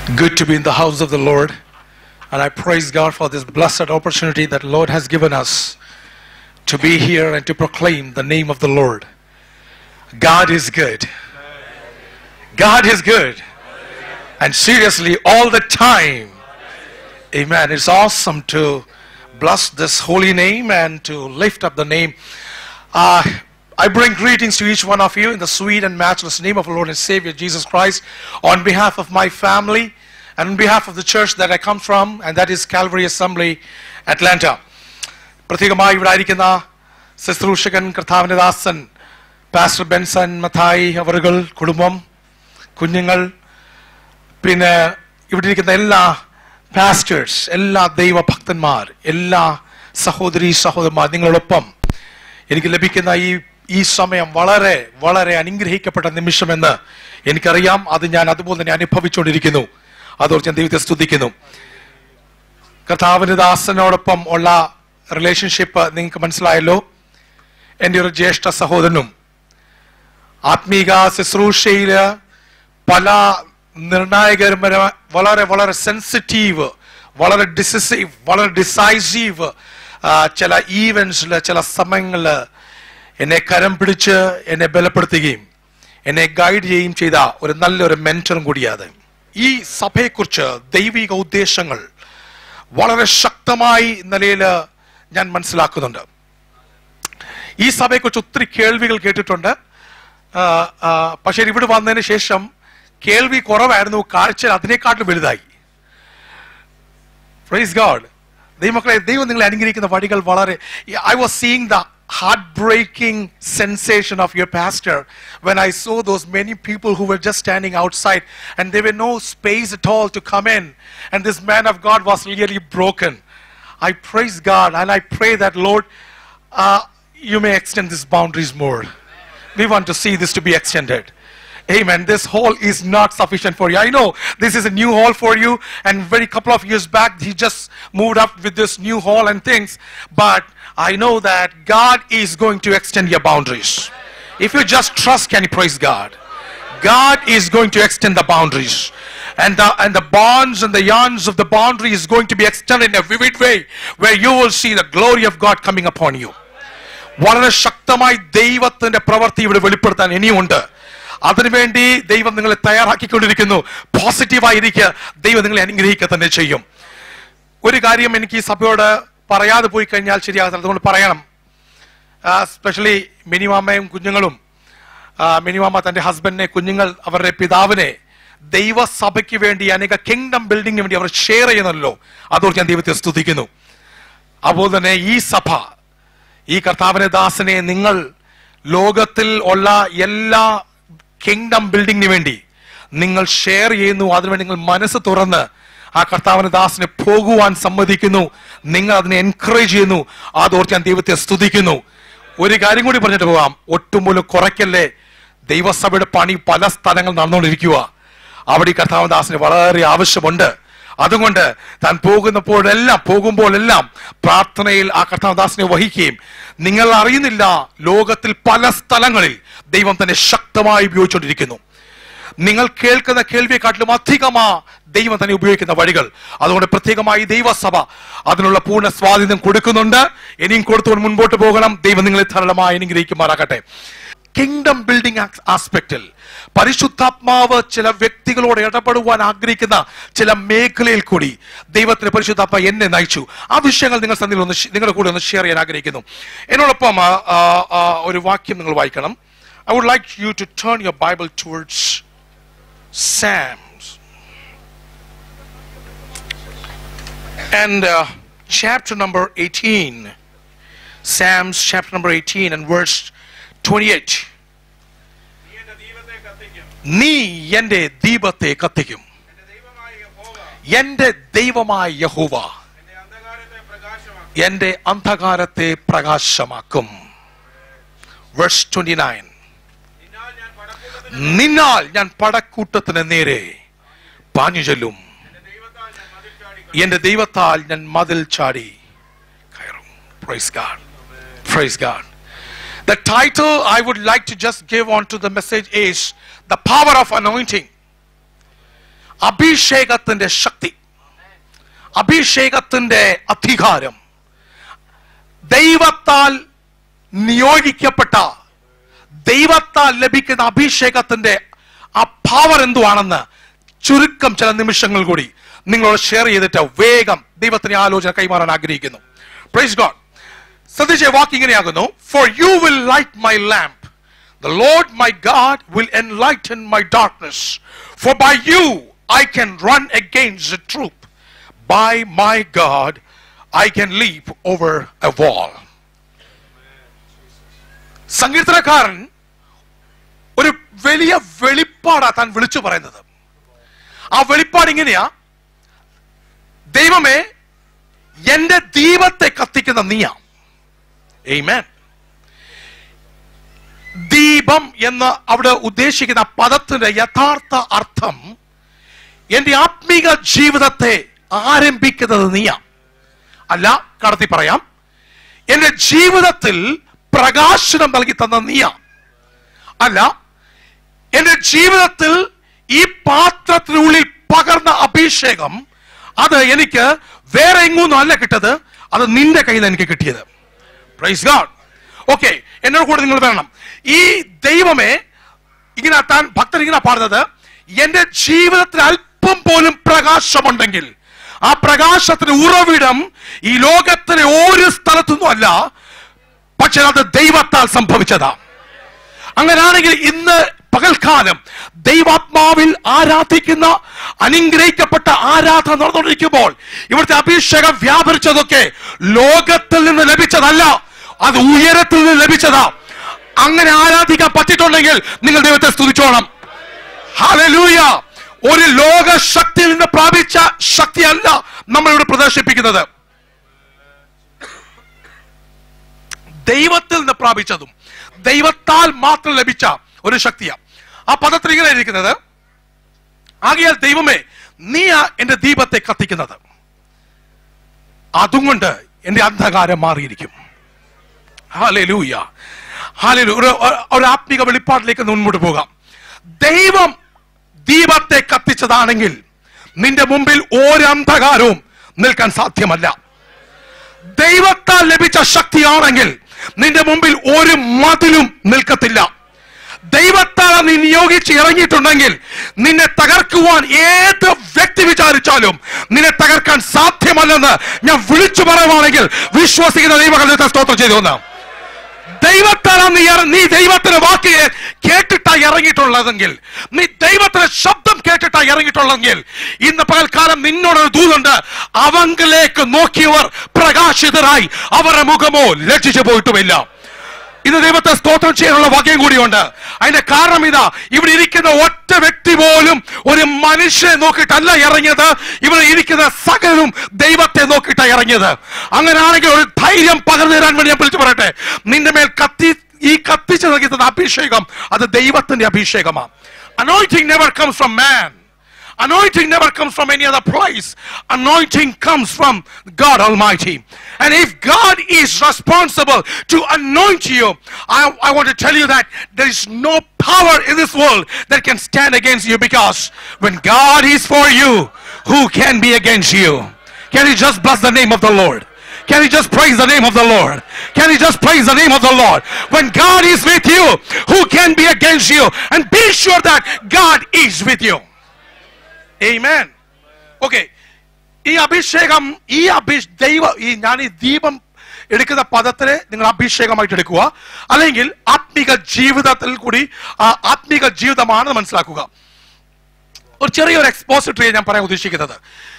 Good to be in the house of the Lord. And I praise God for this blessed opportunity that Lord has given us to be here and to proclaim the name of the Lord. God is good. God is good. And seriously, all the time. Amen. It's awesome to bless this holy name and to lift up the name. Uh, I bring greetings to each one of you in the sweet and matchless name of our Lord and Savior Jesus Christ on behalf of my family and on behalf of the church that I come from, and that is Calvary Assembly, Atlanta. പ്രത്യേകമായി ഇവിടെ ആയിരിക്കുന്ന ശുശ്രൂഷകൻ കർത്താവിൻ്റെ ദാസൻ pastor Benson മഥായി അവറുകൾ കുടുംബം കുഞ്ഞുങ്ങൾ പിന്നെ ഇവിടെ ഇരിക്കുന്ന എല്ലാ പാസ്റ്റേഴ്സ് എല്ലാ ദൈവഭക്തന്മാർ എല്ലാ സഹോദരി സഹോദരന്മാർ നിങ്ങളോടൊപ്പം എനിക്ക് ലഭിക്കുന്ന ഈ ഈ സമയം വളരെ വളരെ അനുഗ്രഹിക്കപ്പെട്ട നിമിഷമെന്ന് എനിക്കറിയാം അത് ഞാൻ അതുപോലെ തന്നെ അനുഭവിച്ചുകൊണ്ടിരിക്കുന്നു അതോർത്ത് ഞാൻ ദൈവത്തെ സ്തുതിക്കുന്നു കർത്താവിന്റെ ദാസനോടൊപ്പം ഉള്ള റിലേഷൻഷിപ്പ് നിങ്ങൾക്ക് മനസ്സിലായല്ലോ എൻ്റെ ഒരു ജ്യേഷ്ഠ സഹോദരനും ആത്മീക ശുശ്രൂഷയില് പല നിർണായകരമായ വളരെ വളരെ സെൻസിറ്റീവ് വളരെ ഡിസിസീവ് വളരെ ഡിസൈസീവ് ചില ഈവൻസിൽ ചില സമയങ്ങളിൽ എന്നെ കരം പിടിച്ച് എന്നെ ബലപ്പെടുത്തുകയും എന്നെ ഗൈഡ് ചെയ്യുകയും ചെയ്ത ഒരു നല്ലൊരു മെന്ററും കൂടിയാണ് ഈ സഭയെക്കുറിച്ച് ദൈവിക ഉദ്ദേശങ്ങൾ വളരെ ശക്തമായി നിലയിൽ ഞാൻ മനസ്സിലാക്കുന്നുണ്ട് ഈ സഭയെക്കുറിച്ച് ഒത്തിരി കേൾവികൾ കേട്ടിട്ടുണ്ട് ആ, ആ, പക്ഷേ ഇവിടെ വന്നതിന് ശേഷം കേൾവി കുറവായിരുന്നു കാഴ്ച അതിനേക്കാട്ടിലും വലുതായി പ്രൈസ് ഗാഡ് ദൈവമക്കളെ ദൈവം നിങ്ങളെ അനുഗ്രഹിക്കുന്ന വഴികൾ വളരെ I was seeing the heart breaking sensation of your pastor when I saw those many people who were just standing outside and there were no space at all to come in and this man of God was really broken I praise God and I pray that, Lord, uh, you may extend these boundaries more. We want to see this to be extended. Amen. This hall is not sufficient for you. I know this is a new hall for you, and very couple of years back he just moved up with this new hall and things. But I know that God is going to extend your boundaries. If you just trust, can you praise God? God is going to extend the boundaries. And the, and the bonds and the yarns of the boundary is going to be extended in a vivid way where you will see the glory of God coming upon you. വളരെ ശക്തമായി ദൈവത്തിന്റെ പ്രവൃത്തി ഇവിടെ വെളിപ്പെടുത്താൻ ഇനിയുമുണ്ട് അതിനുവേണ്ടി ദൈവം നിങ്ങളെ തയ്യാറാക്കിക്കൊണ്ടിരിക്കുന്നു പോസിറ്റീവായിരിക്കുക ദൈവം നിങ്ങളെ അനുഗ്രഹിക്കുക തന്നെ ചെയ്യും ഒരു കാര്യം എനിക്ക് ഈ സഭയോട് പറയാതെ പോയി കഴിഞ്ഞാൽ ശരിയാകത്തില്ല അതുകൊണ്ട് പറയണം സ്പെഷ്യലി മിനിമാമ്മയും കുഞ്ഞുങ്ങളും ആ, മിനിമാമ്മ തന്റെ ഹസ്ബൻഡിനെ കുഞ്ഞുങ്ങൾ അവരുടെ പിതാവിനെ ദൈവസഭയ്ക്ക് വേണ്ടി അനേക കിങ്ഡം ബിൽഡിങ്ങിന് വേണ്ടി അവർ ഷെയർ ചെയ്യുന്നല്ലോ അതോർത്ത് ഞാൻ ദൈവത്തെ സ്തുതിക്കുന്നു അതുപോലെ തന്നെ ഈ സഭ ഈ കർത്താവിനെ ദാസനെ നിങ്ങൾ ലോകത്തിൽ ഉള്ള എല്ലാ കിങ്ഡം ബിൽഡിങ്ങിന് വേണ്ടി നിങ്ങൾ ഷെയർ ചെയ്യുന്നു അതിനുവേണ്ടി നിങ്ങൾ മനസ്സ് തുറന്ന് ആ കർത്താവിന് ദാസിനെ പോകുവാൻ സമ്മതിക്കുന്നു നിങ്ങൾ അതിനെ എൻകറേജ് ചെയ്യുന്നു അതോർത്ത് ഞാൻ ദൈവത്തെ സ്തുതിക്കുന്നു ഒരു കാര്യം കൂടി പറഞ്ഞിട്ട് പോകാം ഒട്ടും പോലും കുറയ്ക്കല്ലേ ദൈവസഭയുടെ പണി പല സ്ഥലങ്ങൾ നടന്നുകൊണ്ടിരിക്കുക അവിടെ ഈ കർത്താവദാസിന് വളരെ ആവശ്യമുണ്ട് അതുകൊണ്ട് താൻ പോകുന്നപ്പോഴെല്ലാം പോകുമ്പോഴെല്ലാം പ്രാർത്ഥനയിൽ ആ കർത്താവദാസിനെ വഹിക്കുകയും നിങ്ങൾ അറിയുന്നില്ല ലോകത്തിൽ പല സ്ഥലങ്ങളിൽ ദൈവം തന്നെ ശക്തമായി ഉപയോഗിച്ചുകൊണ്ടിരിക്കുന്നു നിങ്ങൾ കേൾക്കുന്ന കേൾവിയെക്കാട്ടിലും അധികമാ ദൈവം തന്നെ ഉപയോഗിക്കുന്ന വഴികൾ അതുകൊണ്ട് പ്രത്യേകമായി ദൈവസഭ അതിനുള്ള പൂർണ്ണ സ്വാധീനം കൊടുക്കുന്നുണ്ട് ഇനിയും കൊടുത്തുകൊണ്ട് മുൻപോട്ട് പോകണം ദൈവം നിങ്ങളെ ധാരാളമായി അനുഗ്രഹിക്കുമാറാകട്ടെ കിങ്ഡം ബിൽഡിംഗ് ആസ്പെക്റ്റിൽ പരിശുദ്ധാത്മാവ് ചില വ്യക്തികളോട് ഇടപെടുവാൻ ആഗ്രഹിക്കുന്ന ചില മേഖലയിൽ കൂടി ദൈവത്തിന്റെ പരിശുദ്ധാത്മ എന്നെ നയിച്ചു ആ വിഷയങ്ങൾ നിങ്ങൾ സന്ധിയിൽ ഒന്ന് ഷ്- നിങ്ങളുടെ കൂടെ ഒന്ന് ഷെയർ ചെയ്യാൻ ആഗ്രഹിക്കുന്നു എന്നോടൊപ്പം ആ, ആ, ആ, ഒരു വാക്യം നിങ്ങൾ വായിക്കണം I would like you to turn your Bible towards Psalms. And uh, chapter number 18. Psalms chapter number 18 and verse 28. നീ എന്റെ ദീപത്തെ കത്തിക്കും നീ എന്റെ ദീപത്തെ കത്തിക്കും എന്റെ ദൈവമായ എന്റെ യഹോവ ദൈവമായ യഹോവ എന്റെ അന്ധകാരത്തെ പ്രകാശമാക്കും എന്റെ അന്ധകാരത്തെ പ്രകാശമാക്കും വേഴ്സ് 29 നിന്നാൽ ഞാൻ പടക്കൂട്ടത്തിന് നിന്നാൽ ഞാൻ പടക്കൂട്ടത്തിന് നേരെ പാഞ്ഞു ചെല്ലും എന്റെ ദൈവത്താൽ ഞാൻ മതിൽ ചാടി എന്റെ ദൈവത്താൽ ഞാൻ മതിൽ ചാടി കയറും praise God praise God The title I would like to just give on to the message is The Power of Anointing. അഭിഷേകത്തിന്റെ ശക്തി അഭിഷേകത്തിന്റെ അധികാരം ദൈവത്താൽ നിയോഗിക്കപ്പെട്ട ദൈവത്താൽ ലഭിക്കുന്ന അഭിഷേകത്തിന്റെ ആ പവർ എന്തുവാണെന്ന് ചുരുക്കം ചില നിമിഷങ്ങൾ കൂടി നിങ്ങളോട് ഷെയർ ചെയ്തിട്ട് വേഗം ദൈവത്തിന്റെ ആലോചന കൈമാറാൻ ആഗ്രഹിക്കുന്നു പ്രൈസ് ഗോഡ് ശ്രദ്ധിച്ച വാക്ക് ഇങ്ങനെയാകുന്നു for you will light my lamp The Lord my God will enlighten my darkness. For by you I can run against the troop. By my God I can leap over a wall. സങ്കീർത്തനക്കാരൻ ഒരു വലിയ വെളിപ്പാടാ താൻ വിളിച്ചു പറയുന്നത് ആ വെളിപ്പാട് ഇങ്ങനെയാ ദൈവമേ എന്റെ ദീപത്തെ കത്തിക്കുന്ന നീയാ Amen. ദീപം എന്ന് അവിടെ ഉദ്ദേശിക്കുന്ന പദത്തിന്റെ യഥാർത്ഥ അർത്ഥം എന്റെ ആത്മീക ജീവിതത്തെ ആരംഭിക്കുന്നത് നീയാ അല്ല കടത്തി പറയാം എന്റെ ജീവിതത്തിൽ പ്രകാശനം നൽകി തന്ന നീയാ അല്ല എന്റെ ജീവിതത്തിൽ ഈ പാത്രത്തിനുള്ളിൽ പകർന്ന അഭിഷേകം അത് എനിക്ക് വേറെ എങ്ങൊന്നും അല്ല കിട്ടത് അത് നിന്റെ കയ്യിൽ എനിക്ക് കിട്ടിയത് പ്രൈസ് ഗാഡ് ഓക്കെ എന്നോട് കൂടെ നിങ്ങൾ വരണം ഈ ദൈവമേ ഇങ്ങനെ താൻ ഭക്തൻ ഇങ്ങനെ പാടുന്നത് എന്റെ ജീവിതത്തിൽ അല്പം പോലും പ്രകാശമുണ്ടെങ്കിൽ ആ പ്രകാശത്തിന് ഉറവിടം ഈ ലോകത്തിലെ ഒരു സ്ഥലത്തൊന്നും അല്ല പക്ഷെ അത് ദൈവത്താൽ സംഭവിച്ചതാ അങ്ങനാണെങ്കിൽ ഇന്ന് പകൽക്കാലം ദൈവാത്മാവിൽ ആരാധിക്കുന്ന അനുഗ്രഹിക്കപ്പെട്ട ആരാധന നടന്നുകൊണ്ടിരിക്കുമ്പോൾ ഇവിടുത്തെ അഭിഷേകം വ്യാപരിച്ചതൊക്കെ ലോകത്തിൽ നിന്ന് ലഭിച്ചതല്ല അത് ഉയരത്തിൽ നിന്ന് ലഭിച്ചതാ അങ്ങനെ ആരാധിക്കാൻ പറ്റിയിട്ടുണ്ടെങ്കിൽ നിങ്ങൾ ദൈവത്തെ സ്തുതിച്ചോണം ഹല്ലേലൂയ ഒരു ലോക ശക്തിയിൽ നിന്ന് പ്രാപിച്ച ശക്തിയല്ല നമ്മൾ ഇവിടെ പ്രദർശിപ്പിക്കുന്നത് ദൈവത്തിൽ നിന്ന് പ്രാപിച്ചതും ദൈവത്താൽ മാത്രം ലഭിച്ച ഒരു ശക്തിയാണ് ആ പദത്തിൽ ഇങ്ങനെ ഇരിക്കുന്നത് ആകയാൽ ദൈവമേ നീയാ എന്റെ ദീപത്തെ കത്തിക്കുന്നത് അതുകൊണ്ട് എന്റെ അന്ധകാരം മാറിയിരിക്കും ഹാലൂയ ഹാലലു ഒരു ഒരു ആത്മിക വെളിപ്പാടിലേക്ക് മുൻപോട്ട് പോകാം ദൈവം ദീപത്തെ കത്തിച്ചതാണെങ്കിൽ നിന്റെ മുമ്പിൽ ഒരു അന്ധകാരവും നിൽക്കാൻ സാധ്യമല്ല ദൈവത്താൽ ലഭിച്ച ശക്തിയാണെങ്കിൽ നിന്റെ മുമ്പിൽ ഒരു മതിലും നിൽക്കത്തില്ല ദൈവത്താൽ നീ നിയോഗിച്ച് ഇറങ്ങിയിട്ടുണ്ടെങ്കിൽ നിന്നെ തകർക്കുവാൻ ഏത് വ്യക്തി വിചാരിച്ചാലും നിന്നെ തകർക്കാൻ സാധ്യമല്ലെന്ന് ഞാൻ വിളിച്ചു പറയുവാണെങ്കിൽ വിശ്വസിക്കുന്ന ദൈവകലത്തെ സ്തോത്രം ചെയ്തു വന്നാം ദൈവത്താൽ നീ ഇറ- നീ ദൈവത്തിന്റെ വാക്ക് കേട്ടിട്ടാ ഇറങ്ങിയിട്ടുള്ളതെങ്കിൽ നീ ദൈവത്തിന്റെ ശബ്ദം കേട്ടിട്ടാ ഇറങ്ങിയിട്ടുള്ളതെങ്കിൽ ഇന്ന് പകൽക്കാലം നിന്നോടൊരു ദൂതുണ്ട് അവങ്കിലേക്ക് നോക്കിയവർ പ്രകാശിതരായി അവരുടെ മുഖമോ ലജ്ജിച്ചു പോയിട്ടുമില്ല ഇന്ന് ദൈവത്തെ സ്തോത്രം ചെയ്യാനുള്ള വകയും കൂടിയുണ്ട് അതിന്റെ കാരണം ഇതാ ഇവിടെ ഇരിക്കുന്ന ഒറ്റ വ്യക്തി പോലും ഒരു മനുഷ്യനെ നോക്കിയിട്ടല്ല ഇറങ്ങിയത് ഇവിടെ ഇരിക്കുന്ന സകലരും ദൈവത്തെ നോക്കിയിട്ടാ ഇറങ്ങിയത് അങ്ങനെയാണെങ്കിൽ ഒരു ധൈര്യം പകർന്നു തരാൻ വേണ്ടി ഞാൻ വിളിച്ചു പറയട്ടെ നിന്റെ മേൽ കത്തി ഈ കത്തിച്ച് നൽകിയത് അഭിഷേകം അത് ദൈവത്തിന്റെ അഭിഷേകമാണ് anointing never comes from man Anointing never comes from any other place. Anointing comes from God Almighty. And if God is responsible to anoint you, I, I want to tell you that there is no power in this world that can stand against you because when God is for you, who can be against you? Can you just bless the name of the Lord? Can you just praise the name of the Lord? Can you just praise the name of the Lord? When God is with you, who can be against you? And be sure that God is with you. Amen. Okay ഈ അഭിഷേകം ഈ അഭിഷ് ദൈവ ഈ ഞാൻ ഈ ദീപം എടുക്കുന്ന പദത്തിനെ നിങ്ങൾ അഭിഷേകമായിട്ട് എടുക്കുക അല്ലെങ്കിൽ ആത്മീക ജീവിതത്തിൽ കൂടി ആ ആത്മീക ജീവിതമാണെന്ന് മനസ്സിലാക്കുക ഒരു ചെറിയൊരു എക്സ്പോസിറ്ററി ഞാൻ പറയാൻ ഉദ്ദേശിക്കുന്നത്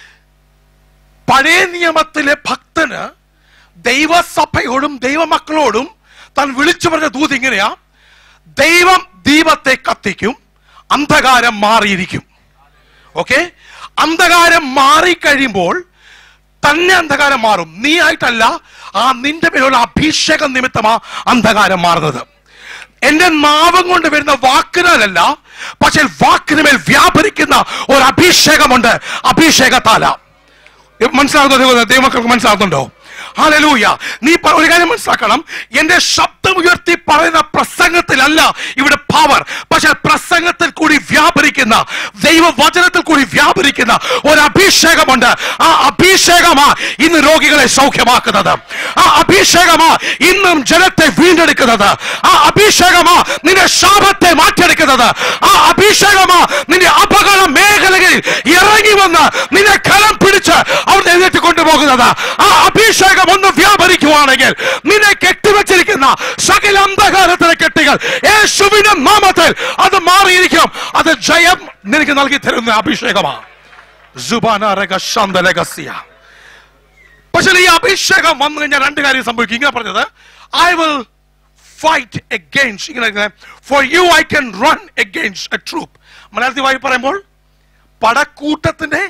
പഴയ നിയമത്തിലെ ഭക്തന് ദൈവസഭയോടും ദൈവമക്കളോടും താൻ വിളിച്ചു പറഞ്ഞ ദൂത് ഇങ്ങനെയാ ദൈവം ദീപത്തെ കത്തിക്കും അന്ധകാരം മാറിയിരിക്കും ഓക്കെ അന്ധകാരം മാറിക്കഴിയുമ്പോൾ തന്നെ അന്ധകാരം മാറും നീ ആയിട്ടല്ല ആ നിന്റെ മേലുള്ള അഭിഷേകം നിമിത്തമാ അന്ധകാരം മാറുന്നത് എന്റെ നാവം കൊണ്ട് വരുന്ന വാക്കിനാലല്ല പക്ഷെ വാക്കിന് മേൽ വ്യാപരിക്കുന്ന ഒരു അഭിഷേകമുണ്ട് അഭിഷേകത്താല മനസ്സിലാകുന്നോ ദൈവമക്കൾക്ക് മനസ്സിലാകുന്നുണ്ടോ ഹല്ലേലൂയ നീ പ- ഒരു കാര്യം മനസ്സിലാക്കണം എന്റെ ശബ്ദം ഉയർത്തി പറയുന്ന പ്രസംഗത്തിലല്ല ഇവിടെ പവർ പക്ഷെ പ്രസംഗത്തിൽ കൂടി വ്യാപരിക്കുന്ന ദൈവവചനത്തിൽ കൂടി വ്യാപരിക്കുന്ന ഒരു അഭിഷേകമുണ്ട് ആ അഭിഷേകമാ ഇന്ന് രോഗികളെ സൗഖ്യമാക്കുന്നത് ആ അഭിഷേകമാ ഇന്നും ജനത്തെ വീണ്ടെടുക്കുന്നത് ആ അഭിഷേകമാ നിന്റെ ശാപത്തെ മാറ്റിയെടുക്കുന്നത് ആ അഭിഷേകമാ നിന്റെ അപകട മേഖലകളിൽ ഇറങ്ങി വന്ന് നിന്നെ കലം പിടിച്ച് അവർ എഴുന്നേറ്റ് കൊണ്ടുപോകുന്നത് ആ അഭിഷേകം ഒന്ന് വ്യാപരിക്കുവാണെങ്കിൽ നിന്നെ കെട്ടിവെച്ചിരിക്കുന്ന സകല അന്ധകാരത്തിലെ കെട്ടുകൾ യേശുവിന്റെ നാമത്തിൽ അത് മാറിയിരിക്കും അത് ജയം നിനക്ക് നൽകി തരുന്ന അഭിഷേകമാണ് സുബാന രഗശാന്ത ലഗസ്യ പക്ഷേ ഈ അഭിഷേകം വന്നു കഴിഞ്ഞാൽ രണ്ട് കാര്യം സംഭവിക്കും ഇങ്ങനെ പറഞ്ഞത് ഐ വിൽ ഫൈറ്റ് എഗെയിൻസ്റ്റ് ഇങ്ങനെ for you I can run against a troop മലയാളത്തിൽ വായി പറയുമ്പോൾ പടക്കൂട്ടത്തിന്റെ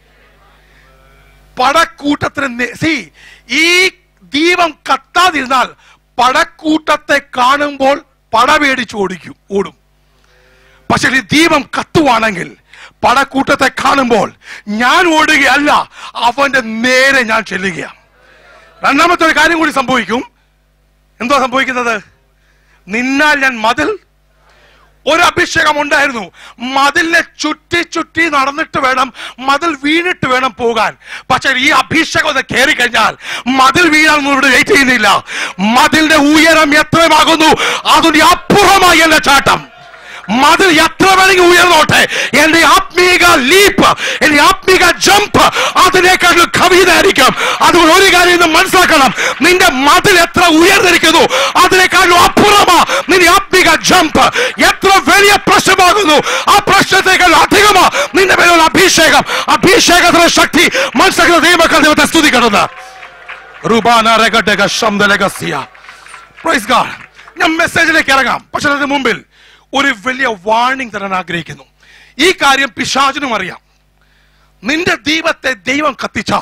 പടക്കൂട്ടത്തിന് സി ഈ ദീപം കത്താതിരുന്നാൽ പടക്കൂട്ടത്തെ കാണുമ്പോൾ പട പേടിച്ച് ഓടിക്കും ഓടും പക്ഷെ ഈ ദീപം കത്തുവാണെങ്കിൽ പടക്കൂട്ടത്തെ കാണുമ്പോൾ ഞാൻ ഓടുകയല്ല അവന്റെ നേരെ ഞാൻ ചെല്ലുകയാണ് രണ്ടാമത്തെ ഒരു കാര്യം കൂടി സംഭവിക്കും എന്തോ സംഭവിക്കുന്നത് നിന്നാൽ ഞാൻ മതിൽ ഒരു അഭിഷേകം ഉണ്ടായിരുന്നു മതിലിനെ ചുറ്റി ചുറ്റി നടന്നിട്ട് വേണം മതിൽ വീണിട്ട് വേണം പോകാൻ പക്ഷെ ഈ അഭിഷേകം ഒന്ന് കയറി കഴിഞ്ഞാൽ മതിൽ വീഴാൻ ഇവിടെ വെയിറ്റ് ചെയ്യുന്നില്ല മതിലിന്റെ ഉയരം എത്രമാകുന്നു അതിന്റെ അപ്പുറമായി എന്റെ ചാട്ടം മതിൽ എത്ര വേണമെങ്കിൽ ഉയർന്നോട്ടെ എന്റെ ആത്മീക ലീപ്പ് എന്റെ ആത്മീക ജമ്പ് അതിനേക്കാളും കവിതായിരിക്കും അതുകൊണ്ട് ഒരു കാര്യം ഇന്ന് മനസ്സിലാക്കണം നിന്റെ മതിൽ എത്ര ഉയർന്നിരിക്കുന്നു അതിനേക്കാളും അപ്പുറമാ നിന്റെ ആത്മീക ജമ്പ് എത്ര വലിയ പ്രശ്നമാകുന്നു ആ പ്രശ്നത്തെക്കാൾ അധികമാ നിന്റെ മേലുള്ള അഭിഷേകം അഭിഷേകത്തിന്റെ ശക്തി മനസ്സിലാക്കുന്ന ദൈവമക്കൾ ദൈവത്തെ സ്തുതിക്കണമെന്ന് റുബാന രഗഡഗ ശബ്ദലഗസ്യ പ്രൈസ് ഗാഡ് ഞാൻ മെസ്സേജിലേക്ക് ഇറങ്ങാം പക്ഷെ അതിന് മുമ്പിൽ ഒരു വലിയ വാർണിംഗ് തരാൻ ആഗ്രഹിക്കുന്നു ഈ കാര്യം പിശാചിനും അറിയാം നിന്റെ ദീപത്തെ ദൈവം കത്തിച്ചാൽ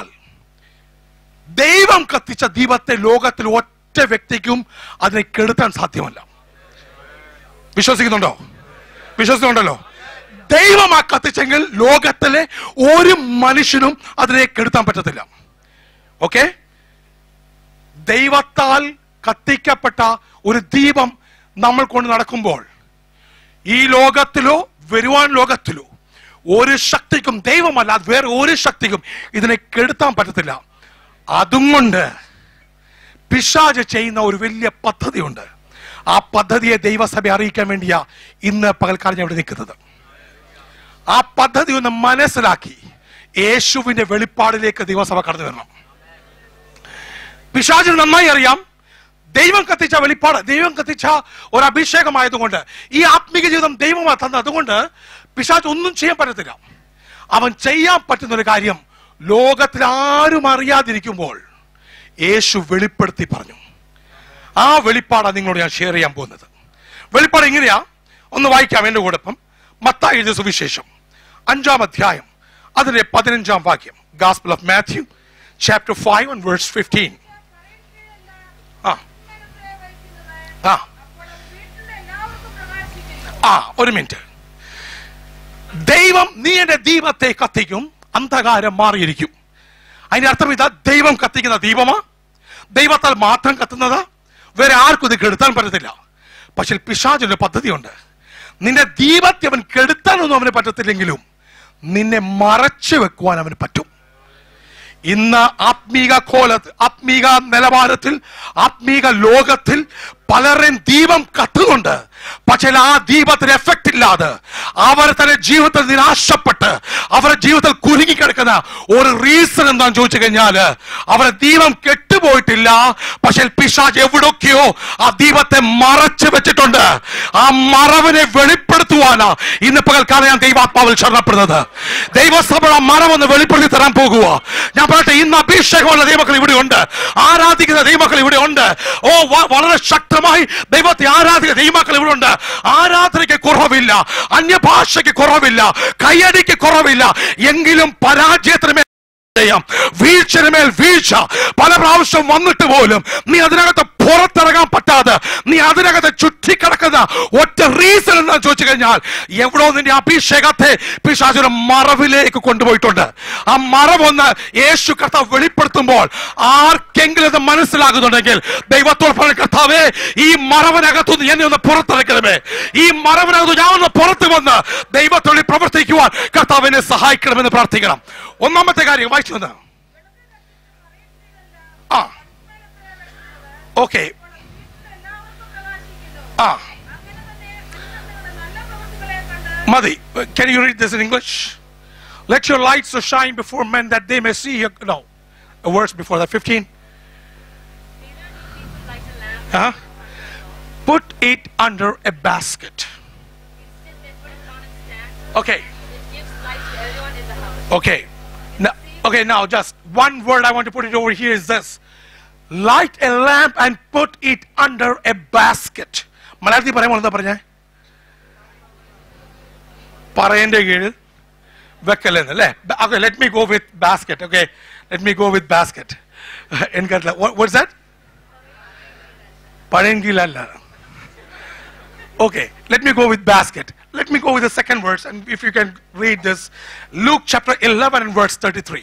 ദൈവം കത്തിച്ച ദീപത്തെ ലോകത്തിൽ ഒറ്റ വ്യക്തിക്കും അതിനെ കെടുത്താൻ സാധ്യമല്ല വിശ്വസിക്കുന്നുണ്ടോ വിശ്വസിക്കുന്നുണ്ടല്ലോ ദൈവം ആ കത്തിച്ചെങ്കിൽ ലോകത്തിലെ ഒരു മനുഷ്യനും അതിനെ കെടുത്താൻ പറ്റത്തില്ല ഓക്കെ ദൈവത്താൽ കത്തിക്കപ്പെട്ട ഒരു ദീപം നമ്മൾ കൊണ്ട് നടക്കുമ്പോൾ ഈ ലോകത്തിലോ വരുവാൻ ലോകത്തിലോ ഒരു ശക്തിക്കും ദൈവമല്ല അത് വേറെ ഒരു ശക്തിക്കും ഇതിനെ കെടുത്താൻ പറ്റത്തില്ല അതും കൊണ്ട് പിശാജ് ചെയ്യുന്ന ഒരു വലിയ പദ്ധതിയുണ്ട് ആ പദ്ധതിയെ ദൈവസഭയെ അറിയിക്കാൻ വേണ്ടിയാ ഇന്ന് പകൽക്കാലം ഞാൻ ഇവിടെ നിൽക്കുന്നത് ആ പദ്ധതി ഒന്ന് മനസ്സിലാക്കി യേശുവിന്റെ വെളിപ്പാടിലേക്ക് ദൈവസഭ കടന്നു വരണം പിശാചിന് നന്നായി അറിയാം ദൈവം കത്തിച്ച വെളിപ്പാട് ദൈവം കത്തിച്ച ഒരു അഭിഷേകമായതുകൊണ്ട് ഈ ആത്മീക ജീവിതം ദൈവമാ തന്നത് അതുകൊണ്ട് പിശാച് ഒന്നും ചെയ്യാൻ പറ്റത്തില്ല അവൻ ചെയ്യാൻ പറ്റുന്ന ഒരു കാര്യം ലോകത്തിൽ ആരും അറിയാതിരിക്കുമ്പോൾ യേശു വെളിപ്പെടുത്തി പറഞ്ഞു ആ വെളിപ്പാടാണ് നിങ്ങളോട് ഞാൻ ഷെയർ ചെയ്യാൻ പോകുന്നത് വെളിപ്പാട് എങ്ങനെയാ ഒന്ന് വായിക്കാം എന്റെ കൂടൊപ്പം മത്തായി എഴുതിയ സുവിശേഷം അഞ്ചാം അധ്യായം അതിന്റെ പതിനഞ്ചാം വാക്യം gospel of Matthew chapter five and verse fifteen ആ ആ ആ ഒരു മിനിറ്റ് ദൈവം നീ എന്റെ ദീപത്തെ കത്തിക്കും അന്ധകാരം മാറിയിരിക്കും അതിന്റെ അർത്ഥം ഇതാ ദൈവം കത്തിക്കുന്ന ദീപമാ ദൈവത്താൽ മാത്രം കത്തുന്നതാ വേറെ ആർക്കും ഇത് കെടുത്താൻ പറ്റത്തില്ല പക്ഷെ പിശാചിന്റെ പദ്ധതിയുണ്ട് നിന്റെ ദീപത്തെ അവൻ കെടുത്താനൊന്നും അവന് പറ്റത്തില്ലെങ്കിലും നിന്നെ മറച്ചു വെക്കുവാൻ അവന് പറ്റും ഇന്ന് ആത്മീക കോലത്ത് ആത്മീക നിലവാരത്തിൽ ആത്മീക ലോകത്തിൽ പലരുടെയും ദീപം കത്തുന്നുണ്ട് പക്ഷേ ആ ദീപത്തിന് എഫക്റ്റ് ഇല്ലാതെ അവർ തന്നെ ജീവിതത്തിൽ നിരാശപ്പെട്ട് അവരുടെ ജീവിതത്തിൽ കുരുങ്ങിക്കിടക്കുന്ന ഒരു റീസൺ എന്താന്ന് ചോദിച്ചു കഴിഞ്ഞാല് അവരുടെ ദീപം കെട്ടുപോയിട്ടില്ല പക്ഷെ പിശാജ് എവിടൊക്കെയോ ആ ദീപത്തെ മറച്ചു വെച്ചിട്ടുണ്ട് ആ മറവിനെ വെളിപ്പെടുത്തുവാനാ ഇന്ന് പകൽക്കാലം ഞാൻ ദൈവാത്മാവിൽ ശരണപ്പെടുന്നത് ദൈവസഭ ആ മറവ് ഒന്ന് വെളിപ്പെടുത്തി തരാൻ പോകുക ഞാൻ പറയട്ടെ ഇന്ന് അഭിഷേകമുള്ള ദൈവമക്കൾ ഇവിടെ ഉണ്ട് ആരാധിക്കുന്ന ദൈവമക്കൾ ഇവിടെ ഉണ്ട് ഓ വ- വളരെ ശക്തമായി ദൈവത്തെ ആരാധിക്കുന്ന ദൈവമക്കൾ ഇവിടെ ഉണ്ട് ആരാധനയ്ക്ക് കുറവില്ല അന്യഭാഷയ്ക്ക് കുറവില്ല കയ്യടിക്ക് കുറവില്ല എങ്കിലും പരാജയത്തിന് മേൽ ജയം വീഴ്ചന് മേൽ വീഴ്ച പല പ്രാവശ്യം വന്നിട്ട് പോലും നീ അതിനകത്ത് പുറത്തിറങ്ങാൻ പറ്റാതെ നീ അതിനകത്ത് ചുറ്റിക്കിടക്കുന്ന ഒറ്റ റീസൺ എന്ന് ചോദിച്ചു കഴിഞ്ഞാൽ എവിടോ നിന്റെ അഭിഷേകത്തെ പിശാചൊരു മറവിലേക്ക് കൊണ്ടുപോയിട്ടുണ്ട് ആ മറവൊന്ന് യേശു കർത്താവ് വെളിപ്പെടുത്തുമ്പോൾ ആർക്കെങ്കിലും ഇത് മനസ്സിലാകുന്നുണ്ടെങ്കിൽ ദൈവത്തോട് പറഞ്ഞ കർത്താവേ ഈ മറവിനകത്തുനിന്ന് എന്നെ ഒന്ന് പുറത്തിറക്കണമേ ഈ മറവിനകത്ത് ഞാൻ ഒന്ന് പുറത്തു വന്ന് ദൈവത്തോട് പ്രവർത്തിക്കുവാൻ കർത്താവിനെ സഹായിക്കണമെന്ന് പ്രാർത്ഥിക്കണം ഒന്നാമത്തെ കാര്യം വായിച്ചു വന്ന് ആ ഓക്കെ ആ മതി can you read this in english let your lights so shine before men that they may see your no a verse before that 15 huh? put it under a basket okay okay now, okay now just one word i want to put it over here is this light a lamp and put it under a basket മലയാളത്തിൽ പറയുമ്പോൾ എന്താ പറഞ്ഞേ പറയന്റെ കീഴിൽ വെക്കലെന്ന് അല്ലേ okay let me go with basket okay let me go with basket എനിക്കറിയില്ല what's that പഴയൻകീലല്ല Okay, let me go with basket. Let me go with the second verse, and if you can read this, Luke chapter 11 and verse 33.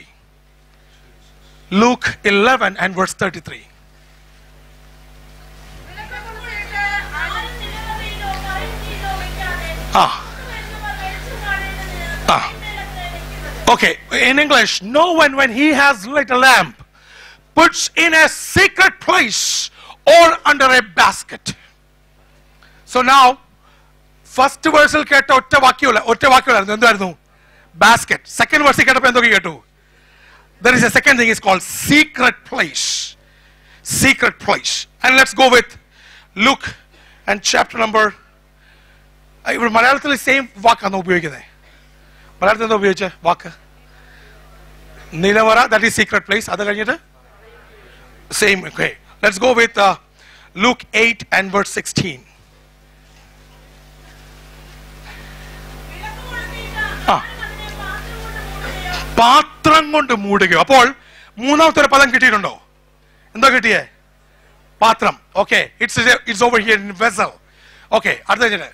Luke 11 and verse 33. Ah. Ah. Okay, in English, no one when he has lit a lamp puts in a secret place or under a basket. So now, first വേഴ്സിൽ കേട്ട ഒറ്റ വാക്യമല്ല ഒറ്റ വാക്യമായിരുന്നു എന്തായിരുന്നു basket second വേഴ്സിൽ കേട്ടപ്പോൾ എന്തൊക്കെ കേട്ടു there is a second thing is called secret place secret place and let's go with Luke and chapter number ഇവിടെ മലയാളത്തിൽ സെയിം വാക്കാണ് ഉപയോഗിക്കുന്നത് മലയാളത്തിൽ എന്താ ഉപയോഗിച്ച വാക്ക് നിലവറ ദാറ്റ് ഈസ് സീക്രട്ട് പ്ലേസ് അത് കഴിഞ്ഞിട്ട് same okay let's go with Luke eight and word sixteen പാത്രം കൊണ്ട് മൂടുകയോ അപ്പോൾ മൂന്നാമത്തെ ഒരു പദം കിട്ടിയിട്ടുണ്ടോ എന്താ കിട്ടിയേ പാത്രം okay it's it's over here in vessel okay അടുത്ത കഴിഞ്ഞിട്ട്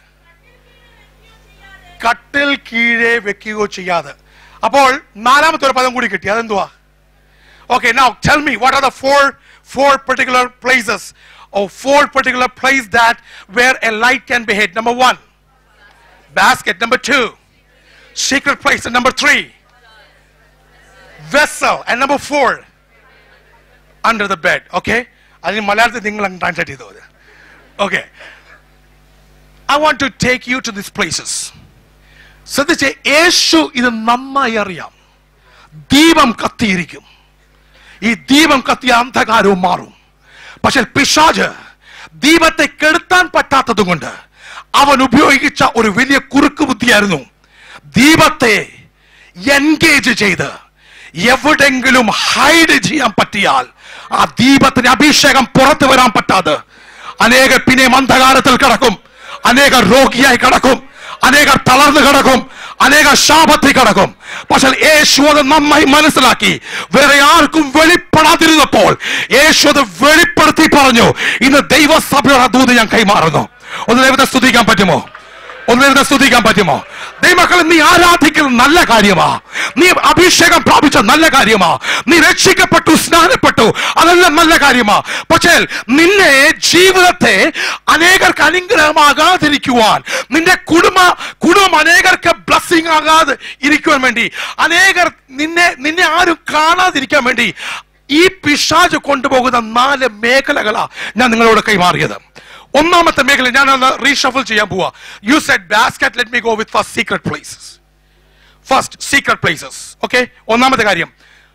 കട്ടിൽ കീഴെ വെക്കുകയോ ചെയ്യാതെ അപ്പോൾ നാലാമത്തെ ഒരു പദം കൂടി കിട്ടി അതെന്തുവാ Okay, now tell me what are the four four particular places or four particular place that where a light can be hid. Number one, basket. Number two, secret place. And number three, vessel. And number four, under the bed. Okay? അതിന് മലയാളത്തിൽ നിങ്ങൾ translate ചെയ്തു അത് okay I want to take you to this places ശ്രദ്ധിച്ച് യേശു ഇത് നന്നായി അറിയാം ദീപം കത്തിയിരിക്കും ഈ ദീപം കത്തിയ അന്ധകാരവും മാറും പക്ഷെ പിശാജ് ദീപത്തെ കെടുത്താൻ പറ്റാത്തത് കൊണ്ട് അവൻ ഉപയോഗിച്ച ഒരു വലിയ കുറുക്ക് ബുദ്ധിയായിരുന്നു ദീപത്തെ എൻഗേജ് ചെയ്ത് എവിടെങ്കിലും ഹൈഡ് ചെയ്യാൻ പറ്റിയാൽ ആ ദീപത്തിന് അഭിഷേകം പുറത്തു വരാൻ പറ്റാതെ അനേകർ പിന്നെയും അന്ധകാരത്തിൽ കിടക്കും അനേകർ രോഗിയായി കിടക്കും അനേകർ തളർന്നു കിടക്കും അനേക ശാപത്തിൽ കിടക്കും പക്ഷെ യേശു അത് നന്നായി മനസ്സിലാക്കി വേറെ ആർക്കും വെളിപ്പെടാതിരുന്നപ്പോൾ യേശു അത് വെളിപ്പെടുത്തി പറഞ്ഞു ഇന്ന് ദൈവസഭയുടെ ആ ദൂത് ഞാൻ കൈമാറുന്നു ഒന്ന് ദൈവത്തെ സ്തുതിക്കാൻ പറ്റുമോ ഒന്ന് ദൈവത്തെ സ്തുതിക്കാൻ പറ്റുമോ ദൈവമക്കളെ നീ ആരാധിക്കുന്നത് നല്ല കാര്യമാ നീ അഭിഷേകം പ്രാപിച്ച നല്ല കാര്യമാ നീ രക്ഷിക്കപ്പെട്ടു സ്നാനപ്പെട്ടു അതെല്ലാം നല്ല കാര്യമാ പക്ഷേ നിന്നെ ജീവിതത്തെ അനേകർക്ക് അനുഗ്രഹമാകാതിരിക്കുവാൻ നിന്റെ കുടുംബ കുടുംബം അനേകർക്ക് ബ്ലസ്സിംഗ് ആകാതെ ഇരിക്കുവാൻ വേണ്ടി അനേകർ നിന്നെ നിന്നെ ആരും കാണാതിരിക്കാൻ വേണ്ടി ഈ പിശാജ് കൊണ്ടുപോകുന്ന നാല് മേഖലകളാ ഞാൻ നിങ്ങളോട് കൈമാറിയത് ഒന്നാമത്തെ മേഖല ഞാൻ ഒന്ന് റീഷഫിൾ ചെയ്യാൻ പോവാ you said basket let me go with first secret places first secret places okay ഒന്നാമത്തെ കാര്യം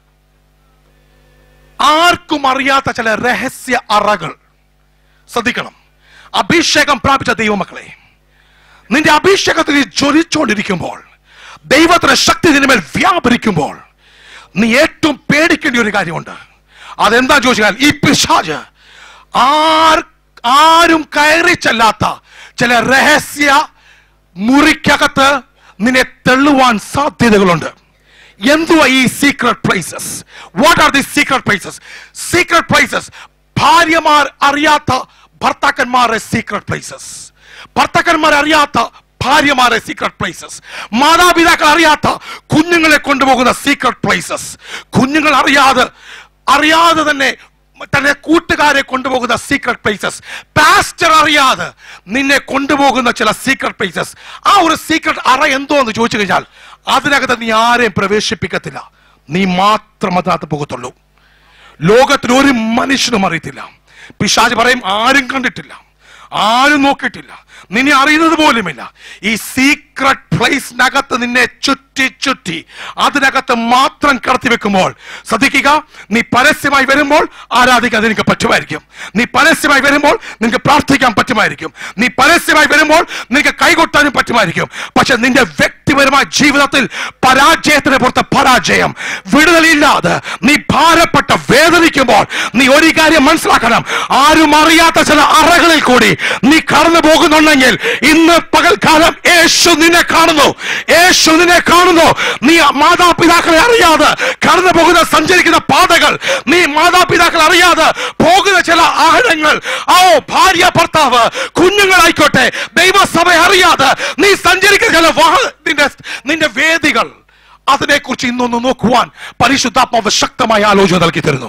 ആർക്കും അറിയാത്ത ചില രഹസ്യ അറകൾ ശ്രദ്ധിക്കണം അഭിഷേകം പ്രാപിച്ച ദൈവമക്കളെ നിന്റെ അഭിഷേകത്തിൽ നീ ജ്വലിച്ചുകൊണ്ടിരിക്കുമ്പോൾ ദൈവത്തിന്റെ ശക്തി നിന്മേൽ വ്യാപരിക്കുമ്പോൾ നീ ഏറ്റവും പേടിക്കേണ്ട ഒരു കാര്യമുണ്ട് അതെന്താ ചോദിച്ചാൽ ഈ പിശാജ് ആർ ആരും കയറി ചെല്ലാത്ത ചില രഹസ്യ മുറിക്കകത്ത് നിന്നെ തെള്ളുവാൻ സാധ്യതകളുണ്ട് എന്തുവാ ഈ secret places what are the secret places secret places ഭാര്യമാർ അറിയാത്ത ഭർത്താക്കന്മാരുടെ സീക്രട്ട് പ്ലേസസ് ഭർത്താക്കന്മാർ അറിയാത്ത ഭാര്യമാരെ സീക്രട്ട് പ്ലേസസ് മാതാപിതാക്കൾ അറിയാത്ത കുഞ്ഞുങ്ങളെ കൊണ്ടുപോകുന്ന സീക്രട്ട് പ്ലേസസ് കുഞ്ഞുങ്ങൾ അറിയാതെ അറിയാതെ തന്നെ തന്റെ കൂട്ടുകാരെ കൊണ്ടുപോകുന്ന സീക്രട്ട് പ്ലേസസ് പാസ്റ്റർ അറിയാതെ നിന്നെ കൊണ്ടുപോകുന്ന ചില സീക്രട്ട് പ്ലേസസ് ആ ഒരു സീക്രട്ട് അറ എന്തോ എന്ന് ചോദിച്ചു കഴിഞ്ഞാൽ അതിനകത്ത് നീ ആരെയും പ്രവേശിപ്പിക്കത്തില്ല നീ മാത്രം അതിനകത്ത് പോകത്തുള്ളൂ ലോകത്തിൽ ഒരു മനുഷ്യനും അറിയത്തില്ല പിശാജ് പറയും ആരും കണ്ടിട്ടില്ല ആരും നോക്കിയിട്ടില്ല നിന്നെ അറിയുന്നത് പോലുമില്ല ഈ സീക്രട്ട് പ്ലേസിനകത്ത് നിന്നെ ചുറ്റി ചുറ്റി അതിനകത്ത് മാത്രം കടത്തി വെക്കുമ്പോൾ ശ്രദ്ധിക്കുക നീ പരസ്യമായി വരുമ്പോൾ ആരാധിക്കാൻ നിനക്ക് പറ്റുമായിരിക്കും നീ പരസ്യമായി വരുമ്പോൾ നിനക്ക് പ്രാർത്ഥിക്കാൻ പറ്റുമായിരിക്കും നീ പരസ്യമായി വരുമ്പോൾ നിനക്ക് കൈകൊട്ടാനും പറ്റുമായിരിക്കും പക്ഷെ നിന്റെ വ്യക്തിപരമായ ജീവിതത്തിൽ പരാജയത്തിന് പുറത്ത് പരാജയം വിടുതലില്ലാതെ നീ ഭാരപ്പെട്ട വേദനിക്കുമ്പോൾ നീ ഒരു കാര്യം മനസ്സിലാക്കണം ആരും അറിയാത്ത ചില അറകളിൽ കൂടി നീ കടന്നു പോകുന്നുണ്ടെങ്കിൽ ഇന്ന് പകൽക്കാലം യേശു നിന്നെ കാണുന്നു യേശു നിന്നെ കാണുന്നു നീ മാതാപിതാക്കളെ അറിയാതെ കടന്നു പോകുന്ന സഞ്ചരിക്കുന്ന പാതകൾ നീ മാതാപിതാക്കൾ അറിയാതെ പോകുന്ന ചില ആഴങ്ങൾ ഓ ഭാര്യ ഭർത്താവ് കുഞ്ഞുങ്ങളായിക്കോട്ടെ ദൈവസഭ അറിയാതെ നീ സഞ്ചരിക്കുന്ന ചില വാഹ- നിന്റെ നിന്റെ വേദികൾ അതിനെക്കുറിച്ച് ഇന്നൊന്ന് നോക്കുവാൻ പരിശുദ്ധാത്മാവ് ശക്തമായ ആലോചന നൽകി തരുന്നു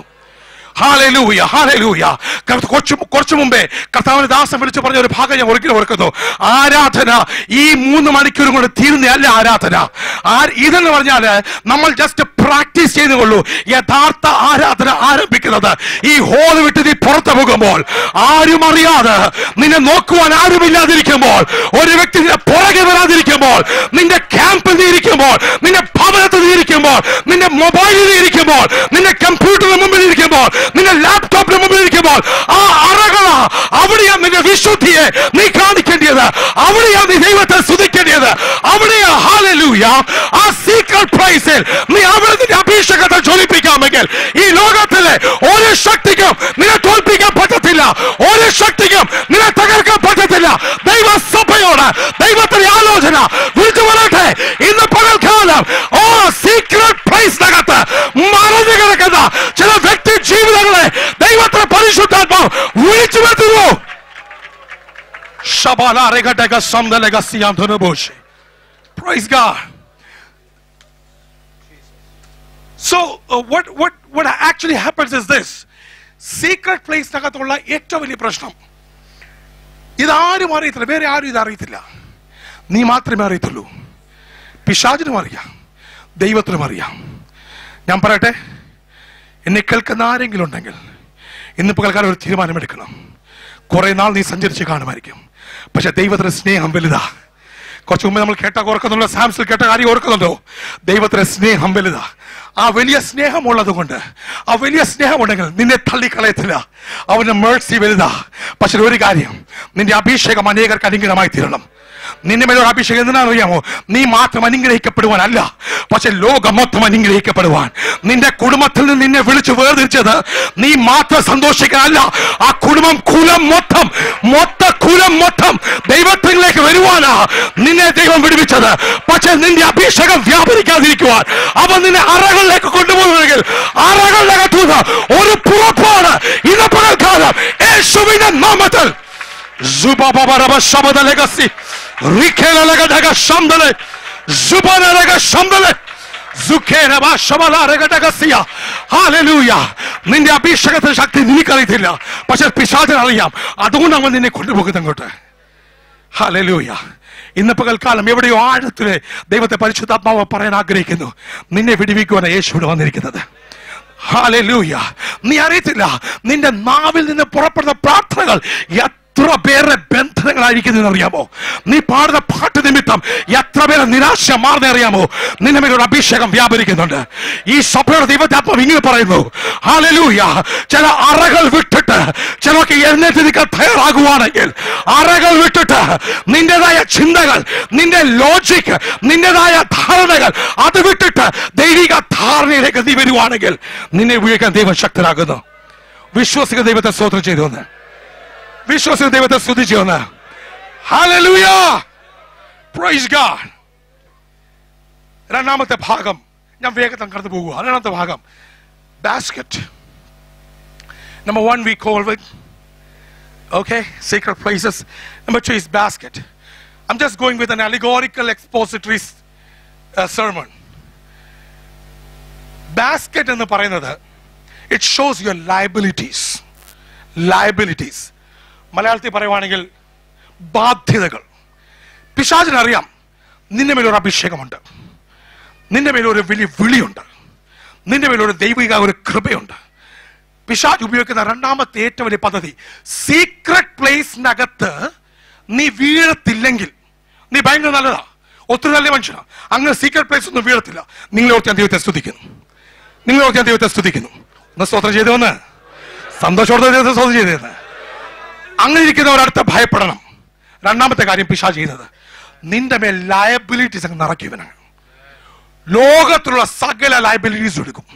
ഹാലലൂയ ഹാലലൂയ കുറച്ച് കുറച്ചു മുമ്പേ കർത്താവിന് ദാസം വിളിച്ചു പറഞ്ഞ ഒരു ഭാഗം ഞാൻ ഒരിക്കലും ഓർക്കുന്നു ആരാധന ഈ മൂന്ന് മണിക്കൂർ കൊണ്ട് തീരുന്നതല്ല ആരാധന ആ- ഇതെന്ന് പറഞ്ഞാല് നമ്മൾ ജസ്റ്റ് പ്രാക്ടീസ് ചെയ്തുകൊള്ളൂ യഥാർത്ഥ ആരാധന ആരംഭിക്കുന്നത് ഈ ഹോൾ വിട്ട് നീ പുറത്തു പോകുമ്പോൾ ആരും അറിയാതെ നിന്നെ നോക്കുവാൻ ആരുമില്ലാതിരിക്കുമ്പോൾ ഒരു വ്യക്തി നിന്റെ പുറകെ വരാതിരിക്കുമ്പോൾ നിന്റെ ക്യാമ്പിൽ നീ ഇരിക്കുമ്പോൾ നിന്റെ ഭവനത്തിൽ നീ ഇരിക്കുമ്പോൾ നിന്റെ മൊബൈലിൽ നീ ഇരിക്കുമ്പോൾ നിന്റെ കമ്പ്യൂട്ടറിന് മുമ്പിൽ ഇരിക്കുമ്പോൾ നിന്റെ ലാപ്ടോപ്പിന് മുമ്പിൽ ഇരിക്കുമ്പോൾ ആ അറകള അവിടെയാ നിന്റെ വിശുദ്ധിയെ നീ കാണിക്കേണ്ടത് അവിടെയാ നീ ദൈവത്തെ സ്തുതിക്കേണ്ടത് അവിടെയാ ഹാലലൂയ ആ സീക്രട്ട് പ്രൈസിൽ നീ അവിടെ നിന്റെ അഭിഷേകത്തെ ജ്വലിപ്പിക്കാമെങ്കിൽ ഈ ലോകത്തിലെ ഒരു ശക്തിക്കും നിന്നെ തോൽപ്പിക്കാൻ പറ്റത്തില്ല ഒരു ശക്തിക്കും നിന്നെ തകർക്കാൻ പറ്റത്തില്ല ദൈവസഭയോട് ദൈവത്തിന്റെ ആലോചന വിളിച്ചു പറയട്ടെ ഇന്ന് പകൽക്കാലം ഓ സീക്രട്ട് പ്രൈസിനകത്ത് മറഞ്ഞു കിടക്കുന്ന ചില വ്യക്തി ജീവിതങ്ങളെ ദൈവത്തിന്റെ പരിശുദ്ധാത്മാവ് വിളിച്ചു വരുത്തുന്നു ശബാലാരകടക സംദലകസിയാം ധനുഭൂഷി Praise God. So, uh, what, what, what actually happens is this. Secret പ്ലേസിനകത്തുള്ള ഏറ്റവും വലിയ പ്രശ്നം ഇതാരും അറിയത്തില്ല വേറെ ആരും ഇത് അറിയത്തില്ല നീ മാത്രമേ അറിയത്തുള്ളൂ പിശാചിനും അറിയാം ദൈവത്തിനും അറിയാം ഞാൻ പറയട്ടെ എന്നെ കേൾക്കുന്ന ആരെങ്കിലും ഉണ്ടെങ്കിൽ ഇന്ന് പകൽക്കാലം ഒരു തീരുമാനമെടുക്കണം കുറെ നാൾ നീ സഞ്ചരിച്ച് കാണുമായിരിക്കും പക്ഷെ ദൈവത്തിന്റെ സ്നേഹം വലുതാ കുറച്ച് മുമ്പ് നമ്മൾ കേട്ട ഓർക്കുന്നുണ്ടോ സാംസിൽ കേട്ട കാര്യം ഓർക്കുന്നുണ്ടോ ദൈവത്തിന്റെ സ്നേഹം വലുതാ ആ വലിയ സ്നേഹമുള്ളത് കൊണ്ട് ആ വലിയ സ്നേഹമുണ്ടെങ്കിൽ നിന്നെ തള്ളിക്കളയത്തില്ല അവന്റെ മേഴ്സി വലുതാ പക്ഷെ ഒരു കാര്യം നിന്റെ അഭിഷേകം അനേകർക്ക് അനുഗ്രഹമായി തീരണം നിന്റെ മേലൊരു അഭിഷേകം എന്തിനാണെന്ന് അറിയാമോ നീ മാത്രം അനുഗ്രഹിക്കപ്പെടുവാനല്ല പക്ഷെ ലോകം മൊത്തം അനുഗ്രഹിക്കപ്പെടുവാൻ നിന്റെ കുടുംബത്തിൽ നിന്ന് നിന്നെ വിളിച്ചു വേർതിരിച്ചത് നീ മാത്രം സന്തോഷിക്കാനല്ല ആ കുടുംബം കുലം മൊത്തം മൊത്ത കുലം മൊത്തം ദൈവത്തിലേക്ക് വരുവാനാ നിന്നെ ദൈവം വിടുവിച്ചത് പക്ഷെ നിന്റെ അഭിഷേകം വ്യാപരിക്കാതിരിക്കുവാൻ അവൻ നിന്നെ അറകളിലേക്ക് കൊണ്ടുപോകുന്നെങ്കിൽ അറകളിനകത്തുനിന്ന് ഒരു പുറപ്പാട് ഇന്ന് പകൽക്കാലം യേശുവിന്റെ നാമത്തിൽ Zubababaraba Shabadalegasi. Rikelalega Shamdale. Zubanaraga Shamdale. Zukeraba Shabalarega Hallelujah. നിന്റെ അഭിഷേകത്തിന്റെ ശക്തി നിനക്കറിയത്തില്ല പക്ഷെ പിശാചിന് അറിയാം അതുകൊണ്ട് അവൻ നിന്നെ കൊണ്ടുപോകുന്നത് അങ്ങോട്ട് ഹലലൂയ ഇന്ന് പകൽക്കാലം എവിടെയോ ആഴത്തില് ദൈവത്തെ പരിശുദ്ധാത്മാവ് പറയാൻ ആഗ്രഹിക്കുന്നു നിന്നെ വിടിവിക്കുവാൻ യേശുവിടെ വന്നിരിക്കുന്നത് ഹാലലൂയ നീ അറിയത്തില്ല നിന്റെ നാവിൽ നിന്ന് പുറപ്പെടുന്ന പ്രാർത്ഥനകൾ എത്ര പേരുടെ ബന്ധനങ്ങളായിരിക്കുന്നു അറിയാമോ നീ പാടുന്ന പാട്ട് നിമിത്തം എത്ര പേരെ നിരാശ മാറുന്ന അറിയാമോ നിന്റെ മേലൊരു അഭിഷേകം വ്യാപരിക്കുന്നുണ്ട് ഈ സഭയുടെ ദൈവത്താത്മാവ് ഇങ്ങനെ പറയുന്നു ഹാലലൂയ ചില അറകൾ വിട്ടിട്ട് ചിലർക്ക് എഴുന്നേറ്റ് നിൽക്കാൻ തയ്യാറാകുവാണെങ്കിൽ അറകൾ വിട്ടിട്ട് നിന്റേതായ ചിന്തകൾ നിന്റെ ലോജിക് നിന്റേതായ ധാരണകൾ അത് വിട്ടിട്ട് ദൈവിക ധാരണയിലേക്ക് നീ വരുവാണെങ്കിൽ നിന്നെ ഉപയോഗിക്കാൻ ദൈവം ശക്തരാകുന്നു വിശ്വസിക്കുന്ന ദൈവത്തെ സ്തോത്രം ചെയ്തു വന്ന് വിശ്വസിക്കുന്ന ദൈവത്തെ സ്തുതിച്ചു വന്ന് ഹല്ലേലൂയ പ്രൈസ് ഗാഡ് രണ്ടാമത്തെ ഭാഗം ഞാൻ വേഗത്തിൽ കടന്നു പോകുക രണ്ടാമത്തെ ഭാഗം basket Number one, we call it, okay, sacred places. Number two is basket. I'm just going with an allegorical expository uh, sermon. Basket എന്ന് പറയുന്നത് it shows your liabilities liabilities മലയാളത്തിൽ പറയുവാണെങ്കിൽ ബാധ്യതകൾ പിശാചിനറിയാം നിന്റെ മേലൊരു അഭിഷേകമുണ്ട് നിന്റെ മേലൊരു വലിയ വിളിയുണ്ട് നിന്റെ മേലൊരു ദൈവിക ഒരു കൃപയുണ്ട് പിശാജ് ഉപയോഗിക്കുന്ന രണ്ടാമത്തെ ഏറ്റവും വലിയ പദ്ധതി സീക്രട്ട് പ്ലേസിനകത്ത് നീ വീഴത്തില്ലെങ്കിൽ നീ ഭയങ്കര നല്ലതാ ഒത്തിരി നല്ല മനുഷ്യനാ അങ്ങനെ സീക്രട്ട് പ്ലേസ് ഒന്നും വീഴത്തില്ല നിങ്ങളെ ഓർത്ത് ഞാൻ ദൈവത്തെ സ്തുതിക്കുന്നു നിങ്ങളെ ഓർത്ത് ഞാൻ ദൈവത്തെ സ്തുതിക്കുന്നു ഒന്ന് സ്തോത്രം ചെയ്തു വന്ന് സന്തോഷത്തോടെ ദൈവത്തെ സ്തോത്രം ചെയ്തേന്ന് അങ്ങനെ ഇരിക്കുന്നവരടുത്ത് ഭയപ്പെടണം രണ്ടാമത്തെ കാര്യം പിശാ ചെയ്യുന്നത് നിന്റെ മേൽ ലയബിലിറ്റീസ് അങ്ങ് നിറയ്ക്കുവനാണ് ലോകത്തിലുള്ള സകല ലയബിലിറ്റീസ് എടുക്കും